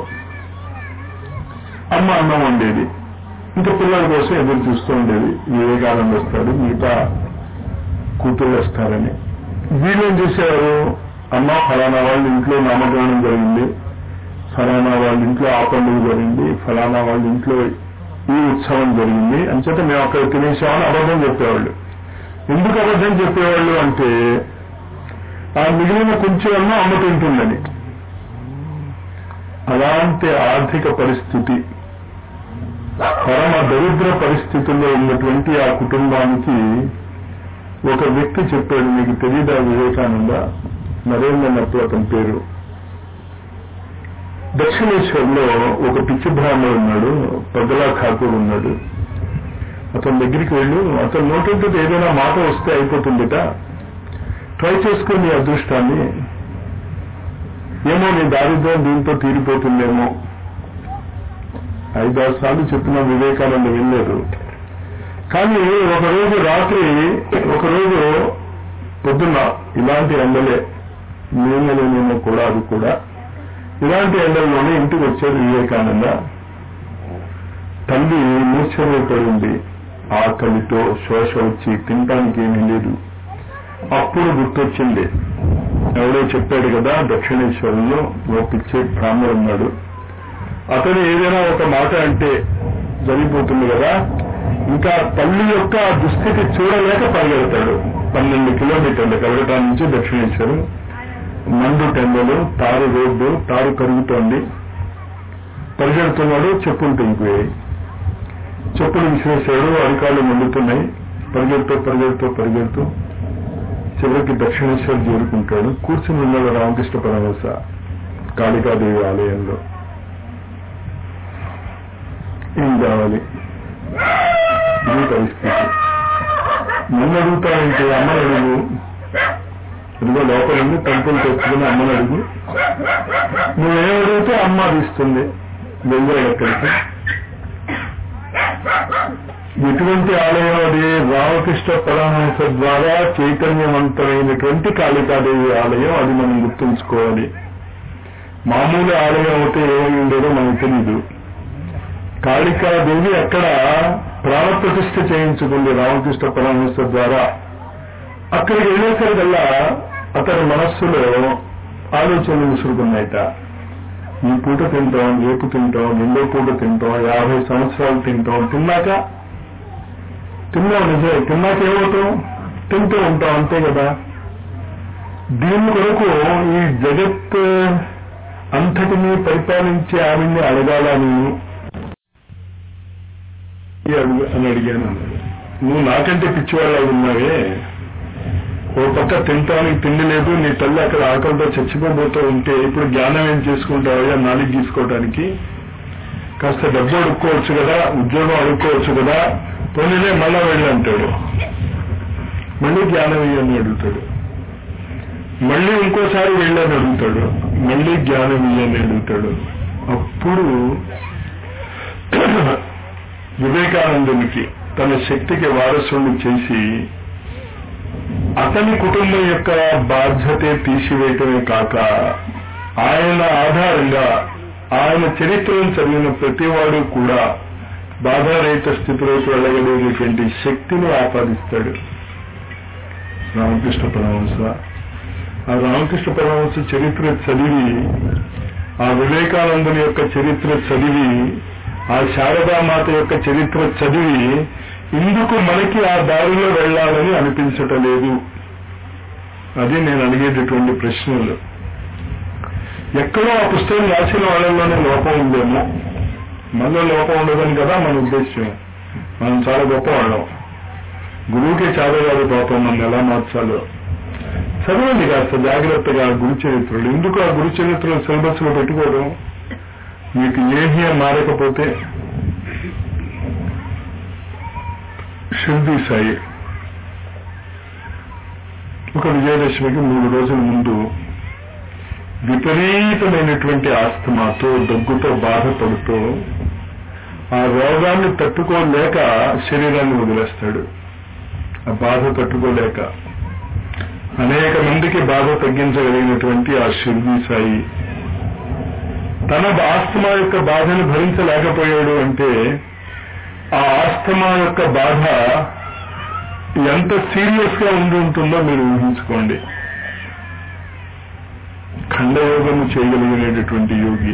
అమ్మ అన్నం ఉండేది ఇంకా పిల్లల కోసం ఎదురు చూస్తూ ఉండేది వివేకానంద వస్తాడు మిగతా కూతుళ్ళు వస్తారని వీళ్ళేం చేసేవారు అమ్మ ఫలానా వాళ్ళ ఇంట్లో నామకరణం జరిగింది ఫలానా వాళ్ళ ఇంట్లో ఆ పండుగ జరిగింది ఫలానా వాళ్ళ ఇంట్లో ఈ ఉత్సవం జరిగింది అంచేత మేము అక్కడ తినేసామని అబద్ధం చెప్పేవాళ్ళు ఎందుకు అబద్ధం చెప్పేవాళ్ళు అంటే ఆ మిగిలిన కొంచెం అన్న అమ్మ తింటుందని అలాంటి ఆర్థిక పరిస్థితి పరమ దరిద్ర పరిస్థితుల్లో ఉన్నటువంటి ఆ కుటుంబానికి ఒక వ్యక్తి చెప్పాడు మీకు తెలీదా వివేకానంద నరేంద్రనప్పుడు అతని పేరు దక్షిణేశ్వర్లో ఒక పిచ్చి బ్రాహ్మణుడు ఉన్నాడు పెద్దలా ఠాకూర్ ఉన్నాడు అతని దగ్గరికి వెళ్ళు అతని నోటి ఏదైనా మాట వస్తే అయిపోతుందిట ట్రై చేసుకుని నీ అదృష్టాన్ని ఏమో నీ దారిద్ర్యం దీంతో తీరిపోతుందేమో ఐదారు సార్లు చెప్పిన వివేకానంద వెళ్ళారు కానీ ఒకరోజు రాత్రి ఒకరోజు పొద్దున్న ఇలాంటి ఎండలే నీళ్ళలేనేమో కూడా అది కూడా ఇలాంటి ఎండల్లోనే ఇంటికి వచ్చాడు వివేకానంద తల్లి మూర్ఛలో పడింది ఆకలితో శోష వచ్చి తినటానికి ఏమీ లేదు అప్పుడు గుర్తొచ్చింది ఎవడో చెప్పాడు కదా దక్షిణేశ్వరంలో ఓ పిచ్చే బ్రాహ్మడు ఉన్నాడు అతను ఏదైనా ఒక మాట అంటే జరిగిపోతుంది కదా ఇంకా తల్లి యొక్క దుస్థితి చూడలేక పరిగెడతాడు పన్నెండు కిలోమీటర్లు కలగటం నుంచి దక్షిణేశ్వరం మండు టెండలు తారు రోడ్డు తారు కరుగుతోంది పరిగెడుతున్నాడు చెప్పులు తెగిపోయాయి చెప్పులు విసిరేసాడు అరికాళ్ళు మండుతున్నాయి పరిగెడుతూ పరిగెడుతూ పరిగెడుతూ చివరికి దక్షిణేశ్వర్ చేరుకుంటాడు కూర్చుని ఉన్నాడు రామకృష్ణ పరమహంస కాళికాదేవి ఆలయంలో ఏం కావాలి ఇది పరిస్థితి నన్ను అడుగుతానంటే అమ్మని అడుగు ఇదిగో లోపల నుండి తలుపులు తెచ్చుకుని అమ్మని అడుగు నువ్వేం అడిగితే అమ్మ అది ఇస్తుంది వెళ్ళే ఎక్కడికి ఎటువంటి ఆలయం అది రామకృష్ణ పరమహంస ద్వారా చైతన్యవంతమైనటువంటి కాళికాదేవి ఆలయం అది మనం గుర్తుంచుకోవాలి మామూలు ఆలయం అయితే ఏమై ఉండేదో మనకు తెలీదు కాళికాదేవి అక్కడ ప్రాణప్రతిష్ఠ చేయించుకుంది రామకృష్ణ పరమహంస ద్వారా అక్కడికి వెళ్ళేసరికల్లా అతని మనస్సులో ఆలోచనలు విసురుకున్నాయట ఈ పూట తింటాం రేపు తింటాం రెండో పూట తింటాం యాభై సంవత్సరాలు తింటాం తిన్నాక తిన్నాం నిజమే తిన్నాక ఏమవుతాం తింటూ ఉంటాం అంతే కదా దీని కొరకు ఈ జగత్ అంతటిని పరిపాలించే ఆవిడ్ని అడగాలని అడుగు అని అడిగాను అన్నాడు నువ్వు నాకంటే పిచ్చివాళ్ళ ఉన్నావే ఓ పక్క తింటానికి తిండి లేదు నీ తల్లి అక్కడ ఆకలితో చచ్చిపోబోతూ ఉంటే ఇప్పుడు జ్ఞానం ఏం చేసుకుంటావయ్యా నాలుగు తీసుకోవడానికి కాస్త డబ్బు అడుక్కోవచ్చు కదా ఉద్యోగం అడుక్కోవచ్చు కదా పోనీనే మళ్ళా వెళ్ళి అంటాడు మళ్ళీ జ్ఞానం ఇయ్యని అడుగుతాడు మళ్ళీ ఇంకోసారి వెళ్ళని అడుగుతాడు మళ్ళీ జ్ఞానం ఇయ్యని అడుగుతాడు అప్పుడు వివేకానందునికి తన శక్తికి వారసుని చేసి అతని కుటుంబం యొక్క బాధ్యతే తీసివేయటమే కాక ఆయన ఆధారంగా ఆయన చరిత్రను చదివిన ప్రతివాడు కూడా బాధారహిత స్థితిలోకి వెళ్ళగలిగినటువంటి శక్తిని ఆపాదిస్తాడు రామకృష్ణ పరమహంస ఆ రామకృష్ణ పరమహంస చరిత్ర చదివి ఆ వివేకానందుని యొక్క చరిత్ర చదివి ఆ శారదామాత యొక్క చరిత్ర చదివి ఇందుకు మనకి ఆ దారిలో వెళ్ళాలని అనిపించటం లేదు అది నేను అడిగేటటువంటి ప్రశ్నలు ఎక్కడో ఆ పుస్తకం రాసిన వాళ్ళలోనే లోపం ఉందేమో మనలో లోపం ఉండదని కదా మన ఉద్దేశం మనం చాలా గొప్పవాళ్ళం గురువుకే చాలా కాదు పాపం మనం ఎలా మార్చాలో చదవండి కాస్త జాగ్రత్తగా గురు చరిత్రలు ఎందుకు ఆ గురు చరిత్రలు సిలబస్ లో పెట్టుకోవడం మీకు ఏమీ మారకపోతే షిర్దీ సాయి ఒక విజయదశమికి మూడు రోజుల ముందు విపరీతమైనటువంటి ఆస్తమాతో దగ్గుతో బాధపడుతూ ఆ రోగాన్ని తట్టుకోలేక శరీరాన్ని వదిలేస్తాడు ఆ బాధ తట్టుకోలేక అనేక మందికి బాధ తగ్గించగలిగినటువంటి ఆ షిర్దీ సాయి తన ఆస్తమా యొక్క బాధను భరించలేకపోయాడు అంటే ఆ ఆస్తమా యొక్క బాధ ఎంత సీరియస్ గా ఉండి ఉంటుందో మీరు ఊహించుకోండి ఖండయోగము చేయగలిగినటువంటి యోగి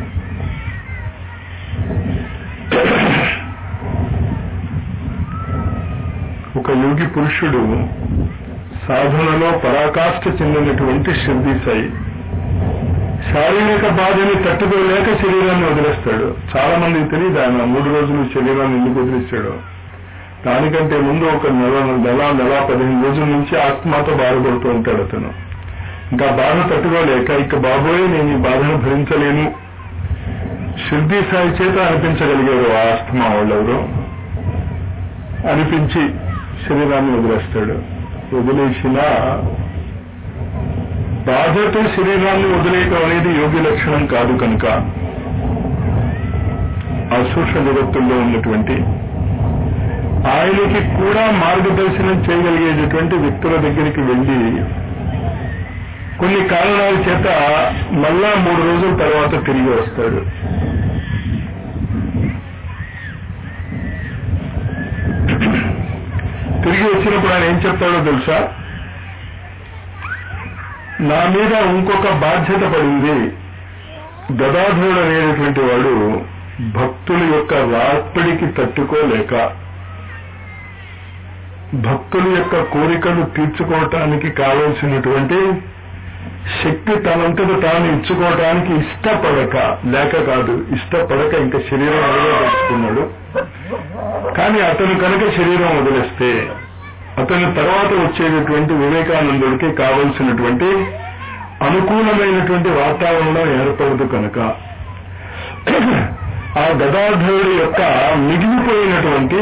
ఒక యోగి పురుషుడు సాధనలో పరాకాష్ఠ చెందినటువంటి షిర్దీ సాయి శారీరక బాధని తట్టుకోలేక శరీరాన్ని వదిలేస్తాడు చాలా మందికి తెలియదు ఆయన మూడు రోజులు శరీరాన్ని ఎందుకు వదిలేస్తాడు దానికంటే ముందు ఒక నెల నెల నెల పదిహేను రోజుల నుంచి ఆత్మతో బాధపడుతూ ఉంటాడు అతను ఇంకా బాధ తట్టుకోలేక ఇక బాబోయే నేను ఈ బాధను భరించలేను శుద్ధి సాయి చేత అనిపించగలిగారు ఆ ఆస్తమా వాళ్ళెవరు అనిపించి శరీరాన్ని వదిలేస్తాడు వదిలేసిన బాధతో శరీరాన్ని వదిలేయటం అనేది యోగి లక్షణం కాదు కనుక అసూక్ష్మ జగత్తుల్లో ఉన్నటువంటి ఆయనకి కూడా మార్గదర్శనం చేయగలిగేటటువంటి వ్యక్తుల దగ్గరికి వెళ్ళి కొన్ని కారణాల చేత మళ్ళా మూడు రోజుల తర్వాత తిరిగి వస్తాడు తిరిగి వచ్చినప్పుడు ఆయన ఏం చెప్తాడో తెలుసా నా మీద ఇంకొక బాధ్యత పడింది గదాధరుడు అనేటటువంటి వాడు భక్తుల యొక్క రాత్పిడికి తట్టుకోలేక భక్తుల యొక్క కోరికలు తీర్చుకోవటానికి కావలసినటువంటి శక్తి తనంతట తాను ఇచ్చుకోవటానికి ఇష్టపడక లేక కాదు ఇష్టపడక ఇంకా శరీరం వదిలేసుకున్నాడు కానీ అతను కనుక శరీరం వదిలేస్తే అతని తర్వాత వచ్చేటటువంటి వివేకానందుడికి కావలసినటువంటి అనుకూలమైనటువంటి వాతావరణం ఏర్పడదు కనుక ఆ గదాధరుడి యొక్క మిగిలిపోయినటువంటి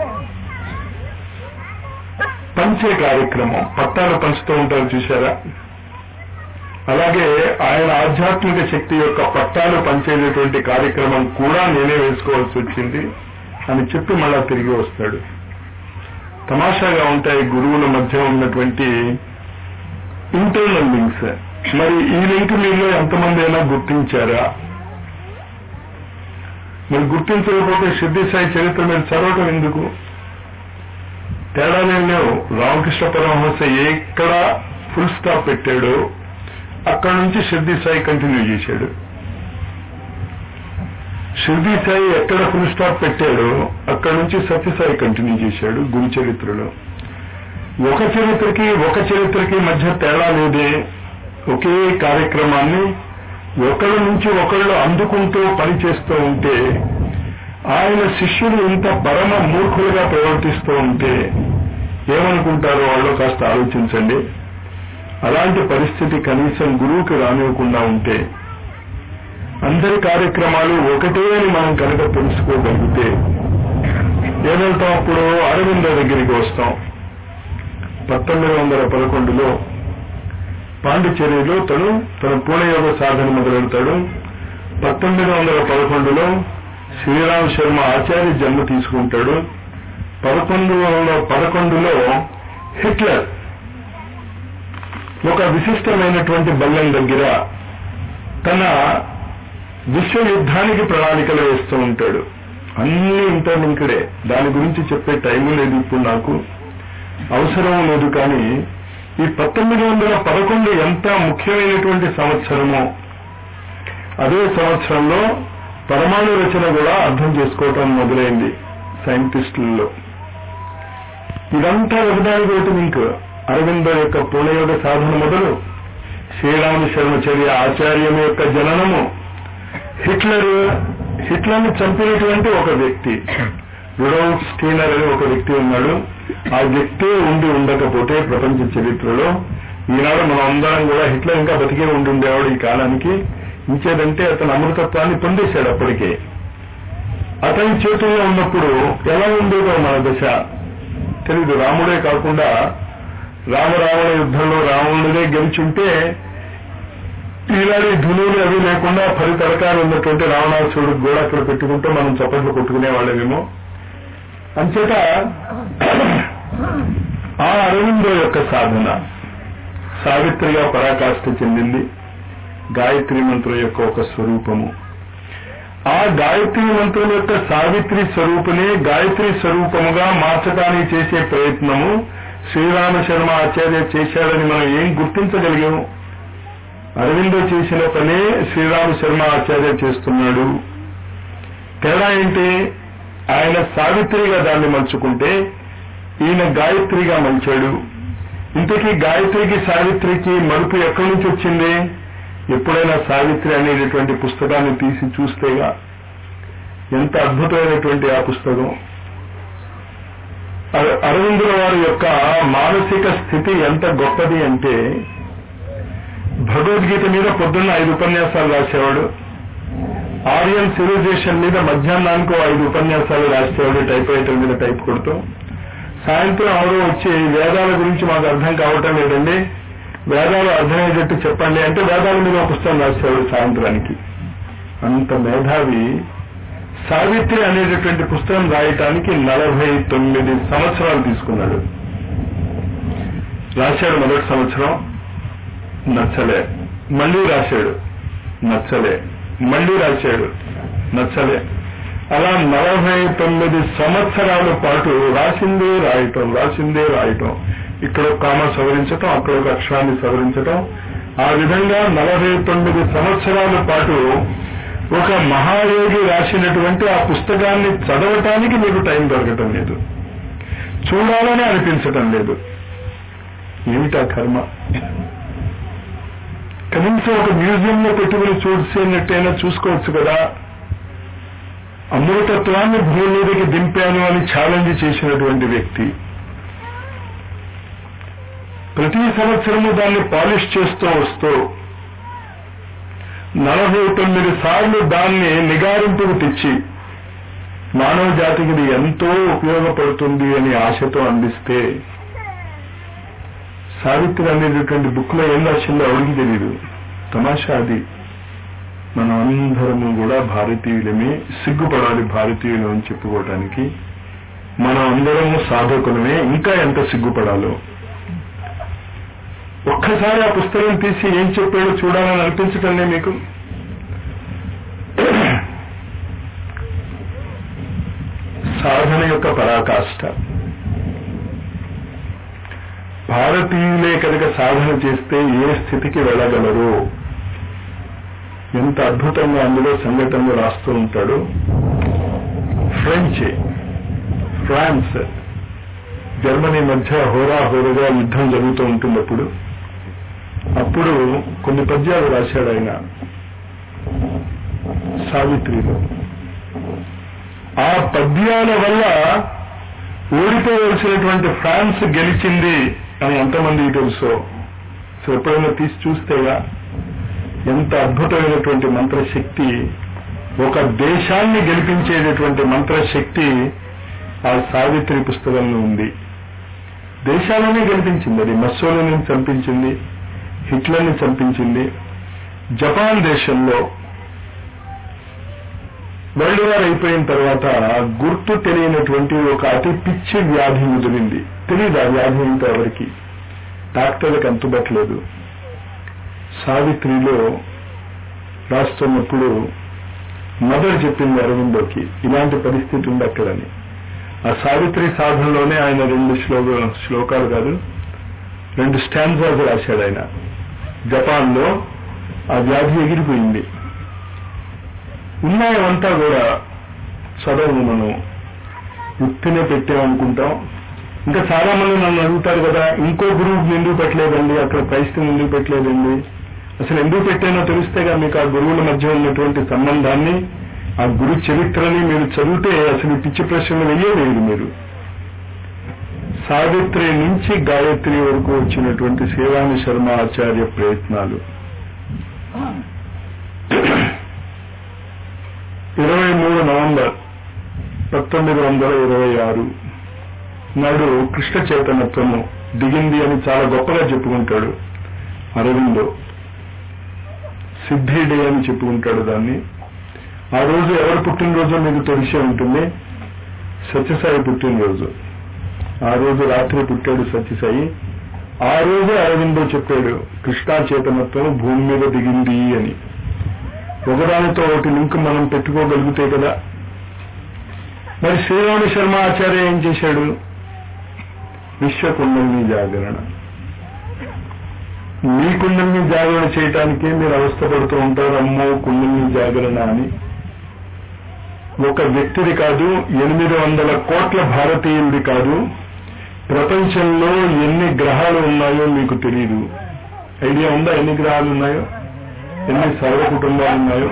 పంచే కార్యక్రమం పట్టాలు పంచుతూ ఉంటారు చూసారా అలాగే ఆయన ఆధ్యాత్మిక శక్తి యొక్క పట్టాలు పంచేటటువంటి కార్యక్రమం కూడా నేనే వేసుకోవాల్సి వచ్చింది అని చెప్పి మళ్ళా తిరిగి వస్తాడు తమాషాగా ఉంటాయి గురువుల మధ్య ఉన్నటువంటి ఇంటర్నల్ లింక్స్ మరి ఈ లింక్ మీలో ఎంతమంది అయినా గుర్తించారా మరి గుర్తించకపోతే సిద్ధి సాయి చరిత్ర మీరు చదవటం ఎందుకు తేడాలేం లేవు రామకృష్ణ పరమహంస ఎక్కడ ఫుల్ స్టాప్ పెట్టాడో అక్కడ నుంచి సిద్ధి సాయి కంటిన్యూ చేశాడు షిర్దీ సాయి ఎక్కడ ఫుల్ స్టాప్ పెట్టాడో అక్కడ నుంచి సత్యసాయి కంటిన్యూ చేశాడు గురు చరిత్రలో ఒక చరిత్రకి ఒక చరిత్రకి మధ్య తేడా లేదే ఒకే కార్యక్రమాన్ని ఒకళ్ళ నుంచి ఒకళ్ళు అందుకుంటూ పనిచేస్తూ ఉంటే ఆయన శిష్యులు ఇంత పరమ మూర్ఖులుగా ప్రవర్తిస్తూ ఉంటే ఏమనుకుంటారో వాళ్ళు కాస్త ఆలోచించండి అలాంటి పరిస్థితి కనీసం గురువుకి రానివ్వకుండా ఉంటే అందరి కార్యక్రమాలు ఒకటే అని మనం కనుక తెలుసుకోగలిగితే ఏమంటాం అప్పుడు అరవింద దగ్గరికి వస్తాం పంతొమ్మిది వందల పదకొండులో పాండిచేరిలో తను తన పూర్ణయోగ సాధన మొదలెడతాడు పంతొమ్మిది వందల పదకొండులో శ్రీరామ్ శర్మ ఆచార్య జన్మ తీసుకుంటాడు పదకొండు వందల పదకొండులో హిట్లర్ ఒక విశిష్టమైనటువంటి బల్లం దగ్గర తన విశ్వ యుద్ధానికి ప్రణాళికలు వేస్తూ ఉంటాడు అన్ని ఇంటర్లింక్డే దాని గురించి చెప్పే టైము లేదు ఇప్పుడు నాకు అవసరం లేదు కానీ ఈ పంతొమ్మిది వందల పదకొండు ఎంత ముఖ్యమైనటువంటి సంవత్సరమో అదే సంవత్సరంలో పరమాణు రచన కూడా అర్థం చేసుకోవటం మొదలైంది సైంటిస్టులలో ఇదంతా ఒకదానికి ఒకటి లింక్ అరవింద యొక్క పూర్ణయోగ సాధన మొదలు శ్రీరామ శర్మచర్య ఆచార్యం యొక్క జననము హిట్లర్ హిట్లర్ని చంపినటువంటి ఒక వ్యక్తి రుడౌట్ స్టీనర్ అని ఒక వ్యక్తి ఉన్నాడు ఆ వ్యక్తే ఉండి ఉండకపోతే ప్రపంచ చరిత్రలో ఈనాడు మనం అందరం కూడా హిట్లర్ ఇంకా బతికే ఉండి ఉండేవాడు ఈ కాలానికి ఇంకేదంటే అతను అమృతత్వాన్ని పొందేశాడు అప్పటికే అతని చేతుల్లో ఉన్నప్పుడు ఎలా ఉండేదో మన దశ తెలీదు రాముడే కాకుండా రామరావణ యుద్ధంలో రావణుడే గెలిచుంటే ఈనాడు ఈ ధునులు అవి లేకుండా పది తరకాలు ఉన్నటువంటి రావణాసురుడు కూడా అక్కడ పెట్టుకుంటే మనం చప్పట్లు కొట్టుకునే వాళ్ళమేమో అంచేత ఆ అరవిందో యొక్క సాధన సావిత్రిగా పరాకాష్ఠ చెందింది గాయత్రి మంత్రం యొక్క ఒక స్వరూపము ఆ గాయత్రి మంత్రం యొక్క సావిత్రి స్వరూపునే గాయత్రి స్వరూపముగా మార్చడానికి చేసే ప్రయత్నము శ్రీరామ శర్మ ఆచార్య చేశాడని మనం ఏం గుర్తించగలిగాము అరవిందో చేసిన పనే శ్రీరామ శర్మ ఆచార్య చేస్తున్నాడు తేడా ఏంటి ఆయన సావిత్రిగా దాన్ని మలుచుకుంటే ఈయన గాయత్రిగా మలిచాడు ఇంతకీ గాయత్రికి సావిత్రికి మలుపు ఎక్కడి నుంచి వచ్చింది ఎప్పుడైనా సావిత్రి అనేటటువంటి పుస్తకాన్ని తీసి చూస్తేగా ఎంత అద్భుతమైనటువంటి ఆ పుస్తకం అర- అరవిందుల వారి యొక్క మానసిక స్థితి ఎంత గొప్పది అంటే భగవద్గీత మీద పొద్దున్న ఐదు ఉపన్యాసాలు రాసేవాడు ఆర్యన్ సివిలైజేషన్ మీద మధ్యాహ్నానికి ఓ ఐదు ఉపన్యాసాలు రాసేవాడు టైప్ రైటర్ మీద టైప్ కొడుతూ సాయంత్రం ఎవరో వచ్చి వేదాల గురించి మాకు అర్థం కావటం లేదండి వేదాలు అర్థమయ్యేటట్టు చెప్పండి అంటే వేదాల మీద ఒక పుస్తకం రాసేవాడు సాయంత్రానికి అంత మేధావి సావిత్రి అనేటటువంటి పుస్తకం రాయటానికి నలభై తొమ్మిది సంవత్సరాలు తీసుకున్నాడు రాశాడు మొదటి సంవత్సరం నచ్చలే మళ్ళీ రాశాడు నచ్చలే మళ్ళీ రాశాడు నచ్చలే అలా నలభై తొమ్మిది సంవత్సరాల పాటు రాసిందే రాయటం రాసిందే రాయటం ఇక్కడ ఒక కామ సవరించటం అక్కడ ఒక అక్షరాన్ని సవరించటం ఆ విధంగా నలభై తొమ్మిది సంవత్సరాల పాటు ఒక మహాయోగి రాసినటువంటి ఆ పుస్తకాన్ని చదవటానికి మీకు టైం దొరకటం లేదు చూడాలని అనిపించటం లేదు ఏమిటా కర్మ కనీసం ఒక మ్యూజియంలో పెట్టుకుని చూసేనట్టయినా చూసుకోవచ్చు కదా అమృతత్వాన్ని భూమి మీదకి దింపాను అని ఛాలెంజ్ చేసినటువంటి వ్యక్తి ప్రతి సంవత్సరము దాన్ని పాలిష్ చేస్తూ వస్తూ నలభై తొమ్మిది సార్లు దాన్ని నిగారింపుకు తెచ్చి మానవ జాతికి ఇది ఎంతో ఉపయోగపడుతుంది అని ఆశతో అందిస్తే సావిత్రి అనేటటువంటి బుక్ లో ఏం రాసిందో ఎవరికి తెలియదు తమాషా అది మనం అందరము కూడా భారతీయులమే సిగ్గుపడాలి భారతీయులు అని చెప్పుకోవటానికి మనం అందరము సాధకులమే ఇంకా ఎంత సిగ్గుపడాలో ఒక్కసారి ఆ పుస్తకం తీసి ఏం చెప్పాడో చూడాలని అనిపించటంలే మీకు సాధన యొక్క పరాకాష్ట భారతీయులే కనుక సాధన చేస్తే ఏ స్థితికి వెళ్ళగలరు ఎంత అద్భుతంగా అందులో సంఘటనలు రాస్తూ ఉంటాడు ఫ్రెంచ్ ఫ్రాన్స్ జర్మనీ మధ్య హోరాహోరుగా యుద్ధం జరుగుతూ ఉంటుంది అప్పుడు అప్పుడు కొన్ని పద్యాలు రాశాడు ఆయన సావిత్రిలో ఆ పద్యాల వల్ల ఓడిపోవలసినటువంటి ఫ్రాన్స్ గెలిచింది అని ఎంతమందికి తెలుసో సో ఎప్పుడైనా తీసి చూస్తేగా ఎంత అద్భుతమైనటువంటి మంత్రశక్తి ఒక దేశాన్ని గెలిపించేటటువంటి మంత్రశక్తి ఆ సావిత్రి పుస్తకంలో ఉంది దేశాలనే గెలిపించింది అది మస్సోలిని చంపించింది హిట్లర్ని చంపించింది జపాన్ దేశంలో వరల్డ్ వార్ అయిపోయిన తర్వాత గుర్తు తెలియనటువంటి ఒక అతి పిచ్చి వ్యాధి ముదిరింది తెలియదు ఆ వ్యాధి ఏంటో ఎవరికి డాక్టర్లకు అంతుబట్టలేదు సావిత్రిలో రాస్తున్నప్పుడు మదర్ చెప్పింది అరవిందోకి ఇలాంటి పరిస్థితి ఉంది అక్కడని ఆ సావిత్రి సాధనలోనే ఆయన రెండు శ్లోక శ్లోకాలు కాదు రెండు స్టాండ్స్ రాశాడు ఆయన జపాన్ లో ఆ వ్యాధి ఎగిరిపోయింది ఉన్నాయంతా కూడా చదవము మనం యుక్తినే పెట్టామనుకుంటాం ఇంకా చాలా మంది నన్ను అడుగుతారు కదా ఇంకో గురువు ఎందుకు పెట్టలేదండి అక్కడ క్రైస్తవం ఎందుకు పెట్టలేదండి అసలు ఎందుకు పెట్టానో తెలిస్తేగా మీకు ఆ గురువుల మధ్య ఉన్నటువంటి సంబంధాన్ని ఆ గురు చరిత్రని మీరు చదివితే అసలు ఈ పిచ్చి ప్రశ్నలు వెయ్యలేదు మీరు సావిత్రి నుంచి గాయత్రి వరకు వచ్చినటువంటి శివాని శర్మ ఆచార్య ప్రయత్నాలు ఇరవై మూడు నవంబర్ పంతొమ్మిది వందల ఇరవై ఆరు నాడు కృష్ణ చైతన్యత్వము దిగింది అని చాలా గొప్పగా చెప్పుకుంటాడు అరవిందో సిద్ధి డే అని చెప్పుకుంటాడు దాన్ని ఆ రోజు ఎవరు పుట్టినరోజు మీకు తెలిసే ఉంటుంది సత్యసాయి పుట్టినరోజు ఆ రోజు రాత్రి పుట్టాడు సత్యసాయి ఆ రోజు అరవిందో చెప్పాడు కృష్ణా చైతన్యత్వం భూమి మీద దిగింది అని ఒకదానితో ఒకటి లింక్ మనం పెట్టుకోగలిగితే కదా మరి శ్రీరామ శర్మ ఆచార్య ఏం చేశాడు విశ్వకుండలిని జాగరణ మీ కుండలిని జాగరణ చేయటానికే మీరు అవస్థపడుతూ ఉంటారు అమ్మో కుండలిని జాగరణ అని ఒక వ్యక్తిది కాదు ఎనిమిది వందల కోట్ల భారతీయులది కాదు ప్రపంచంలో ఎన్ని గ్రహాలు ఉన్నాయో మీకు తెలియదు ఐడియా ఉందా ఎన్ని గ్రహాలు ఉన్నాయో ఎన్ని సర్వ కుటుంబాలు ఉన్నాయో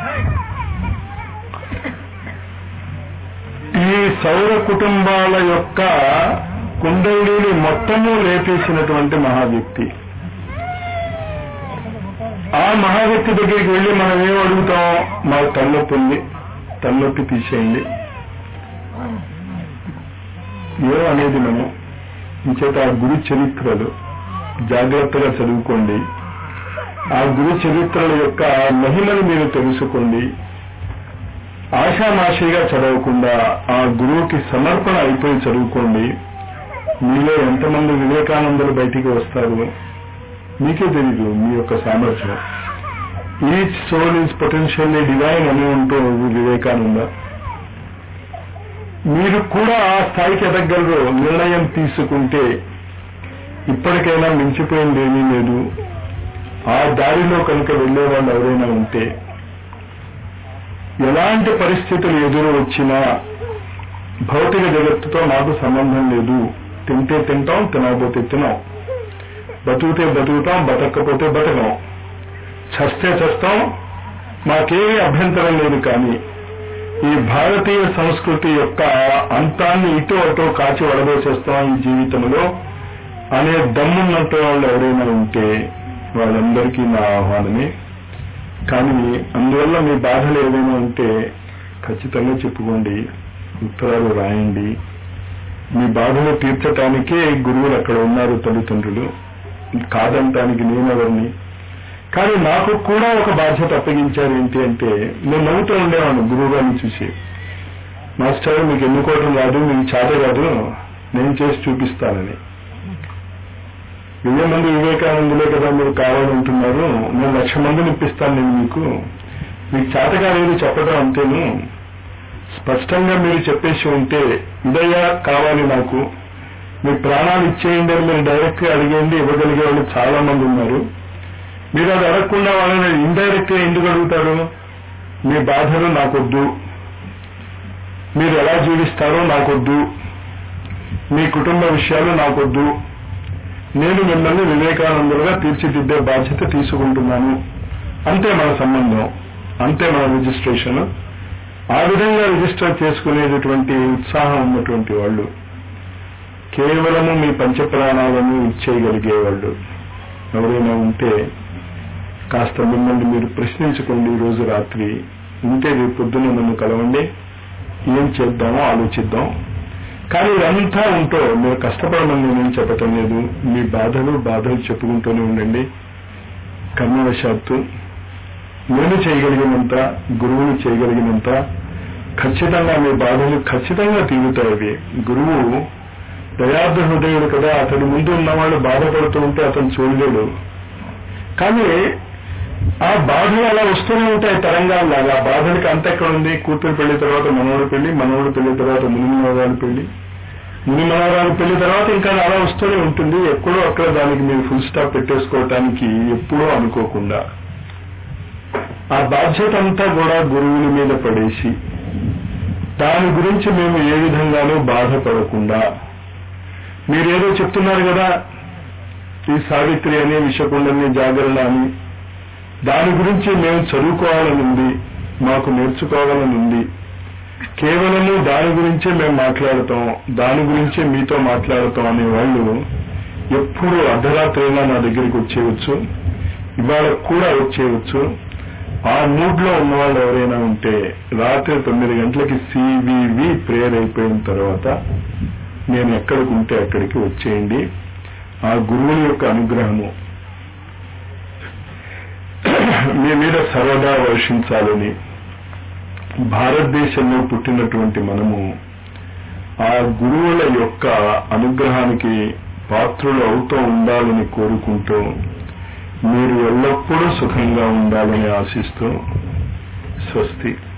ఈ సౌర కుటుంబాల యొక్క కుండలిని మొత్తము లేపేసినటువంటి మహావ్యక్తి ఆ మహావ్యక్తి దగ్గరికి వెళ్ళి మనం ఏం అడుగుతాం మాకు తలనొప్పి ఉంది తలనొప్పి తీసేయండి ఏం అనేది మనం ఇంచేత ఆ గురు చరిత్రలు జాగ్రత్తగా చదువుకోండి ఆ గురు చరిత్రల యొక్క మహిమను మీరు తెలుసుకోండి ఆషామాషిగా చదవకుండా ఆ గురువుకి సమర్పణ అయిపోయి చదువుకోండి మీలో ఎంతమంది వివేకానందులు బయటికి వస్తారు మీకే తెలీదు మీ యొక్క సామర్థ్యం each soul is potentially divine అని ఉంటూ వివేకానంద మీరు కూడా ఆ స్థాయికి ఎదగలరు నిర్ణయం తీసుకుంటే ఇప్పటికైనా మించిపోయింది ఏమీ లేదు ఆ దారిలో కనుక వెళ్లే వాళ్ళు ఎవరైనా ఉంటే ఎలాంటి పరిస్థితులు ఎదురు వచ్చినా భౌతిక జగత్తుతో మాకు సంబంధం లేదు తింటే తింటాం తినకపోతే తినాం బతుకుతే బతుకుతాం బతకపోతే బతకం చస్తే చస్తాం మాకేమీ అభ్యంతరం లేదు కానీ ఈ భారతీయ సంస్కృతి యొక్క అంతాన్ని ఇటు అటు కాచి వడబోసేస్తాం ఈ జీవితంలో అనే దమ్మున్నట్టు వాళ్ళు ఎవరైనా ఉంటే వాళ్ళందరికీ నా ఆహ్వానమే కానీ అందువల్ల మీ బాధలు ఏదైనా ఉంటే ఖచ్చితంగా చెప్పుకోండి ఉత్తరాలు రాయండి మీ బాధలు తీర్చటానికే గురువులు అక్కడ ఉన్నారు తల్లిదండ్రులు కాదంటానికి నేనెవరిని కానీ నాకు కూడా ఒక బాధ్యత అప్పగించారు ఏంటి అంటే నేను నవ్వుతూ ఉండేవాడిని గురువు గారిని చూసి మాస్టర్ మీకు ఎన్నుకోవడం రాదు మీకు చేత కాదు నేను చేసి చూపిస్తానని వెయ్యి మంది వివేకానందులే కదా మీరు కావాలంటున్నారు నేను లక్ష మందిని ఇప్పిస్తాను నేను మీకు మీకు చేత కాలేదు చెప్పడం అంతేను స్పష్టంగా మీరు చెప్పేసి ఉంటే ఇదయ్యా కావాలి నాకు మీ ప్రాణాలు ఇచ్చేయండి అని మీరు డైరెక్ట్ గా అడిగేయండి ఇవ్వగలిగే వాళ్ళు చాలా మంది ఉన్నారు మీరు అది అడగకుండా వాళ్ళని ఇండైరెక్ట్ గా ఎందుకు అడుగుతారు మీ బాధలు నాకొద్దు మీరు ఎలా జీవిస్తారో నాకొద్దు మీ కుటుంబ విషయాలు నాకొద్దు నేను మిమ్మల్ని వివేకానందులుగా తీర్చిదిద్దే బాధ్యత తీసుకుంటున్నాను అంతే మన సంబంధం అంతే మన రిజిస్ట్రేషన్ ఆ విధంగా రిజిస్టర్ చేసుకునేటటువంటి ఉత్సాహం ఉన్నటువంటి వాళ్ళు కేవలము మీ పంచప్రాణాలను ఇచ్చేయగలిగే వాళ్ళు ఎవరైనా ఉంటే కాస్త మిమ్మల్ని మీరు ప్రశ్నించుకోండి ఈ రోజు రాత్రి ఉంటే రేపు పొద్దున్న నన్ను కలవండి ఏం చేద్దామో ఆలోచిద్దాం కానీ ఇదంతా ఉంటో మీరు కష్టపడమని నేనేం చెప్పటం లేదు మీ బాధలు బాధలు చెప్పుకుంటూనే ఉండండి కర్మవశాత్తు నేను చేయగలిగినంత గురువులు చేయగలిగినంత ఖచ్చితంగా మీ బాధలు ఖచ్చితంగా తీరుతాయి అవి గురువు దయార్థ హృదయుడు కదా అతడి ముందు ఉన్నవాళ్ళు బాధపడుతూ ఉంటే అతను చూడలేడు కానీ ఆ బాధలు అలా వస్తూనే ఉంటాయి తరంగాల్లాగా ఆ బాధలకి అంత ఎక్కడ ఉంది కూతురు పెళ్లి తర్వాత మనవడు పెళ్లి మనవడు పెళ్లి తర్వాత ముని మనవరాలు పెళ్లి ముని మనవరాలు పెళ్లి తర్వాత ఇంకా అలా వస్తూనే ఉంటుంది ఎక్కడో అక్కడ దానికి మీరు ఫుల్ స్టాప్ పెట్టేసుకోవటానికి ఎప్పుడూ అనుకోకుండా ఆ బాధ్యత అంతా కూడా గురువుల మీద పడేసి దాని గురించి మేము ఏ విధంగానూ బాధపడకుండా మీరేదో చెప్తున్నారు కదా ఈ సావిత్రి అనే విషకుండని జాగరణ అని దాని గురించి మేము చదువుకోవాలని ఉంది మాకు నేర్చుకోవాలని ఉంది కేవలము దాని గురించే మేము మాట్లాడతాం దాని గురించే మీతో మాట్లాడతాం అనే వాళ్ళు ఎప్పుడు అర్ధరాత్రైనా నా దగ్గరికి వచ్చేయచ్చు ఇవాళ కూడా వచ్చేయచ్చు ఆ మూడ్ లో ఉన్న వాళ్ళు ఎవరైనా ఉంటే రాత్రి తొమ్మిది గంటలకి సివివి ప్రేయర్ అయిపోయిన తర్వాత నేను ఎక్కడికి ఉంటే అక్కడికి వచ్చేయండి ఆ గురువుని యొక్క అనుగ్రహము మీ మీద సర్వదా వర్షించాలని భారతదేశంలో పుట్టినటువంటి మనము ఆ గురువుల యొక్క అనుగ్రహానికి పాత్రులు అవుతూ ఉండాలని కోరుకుంటూ మీరు ఎల్లప్పుడూ సుఖంగా ఉండాలని ఆశిస్తూ స్వస్తి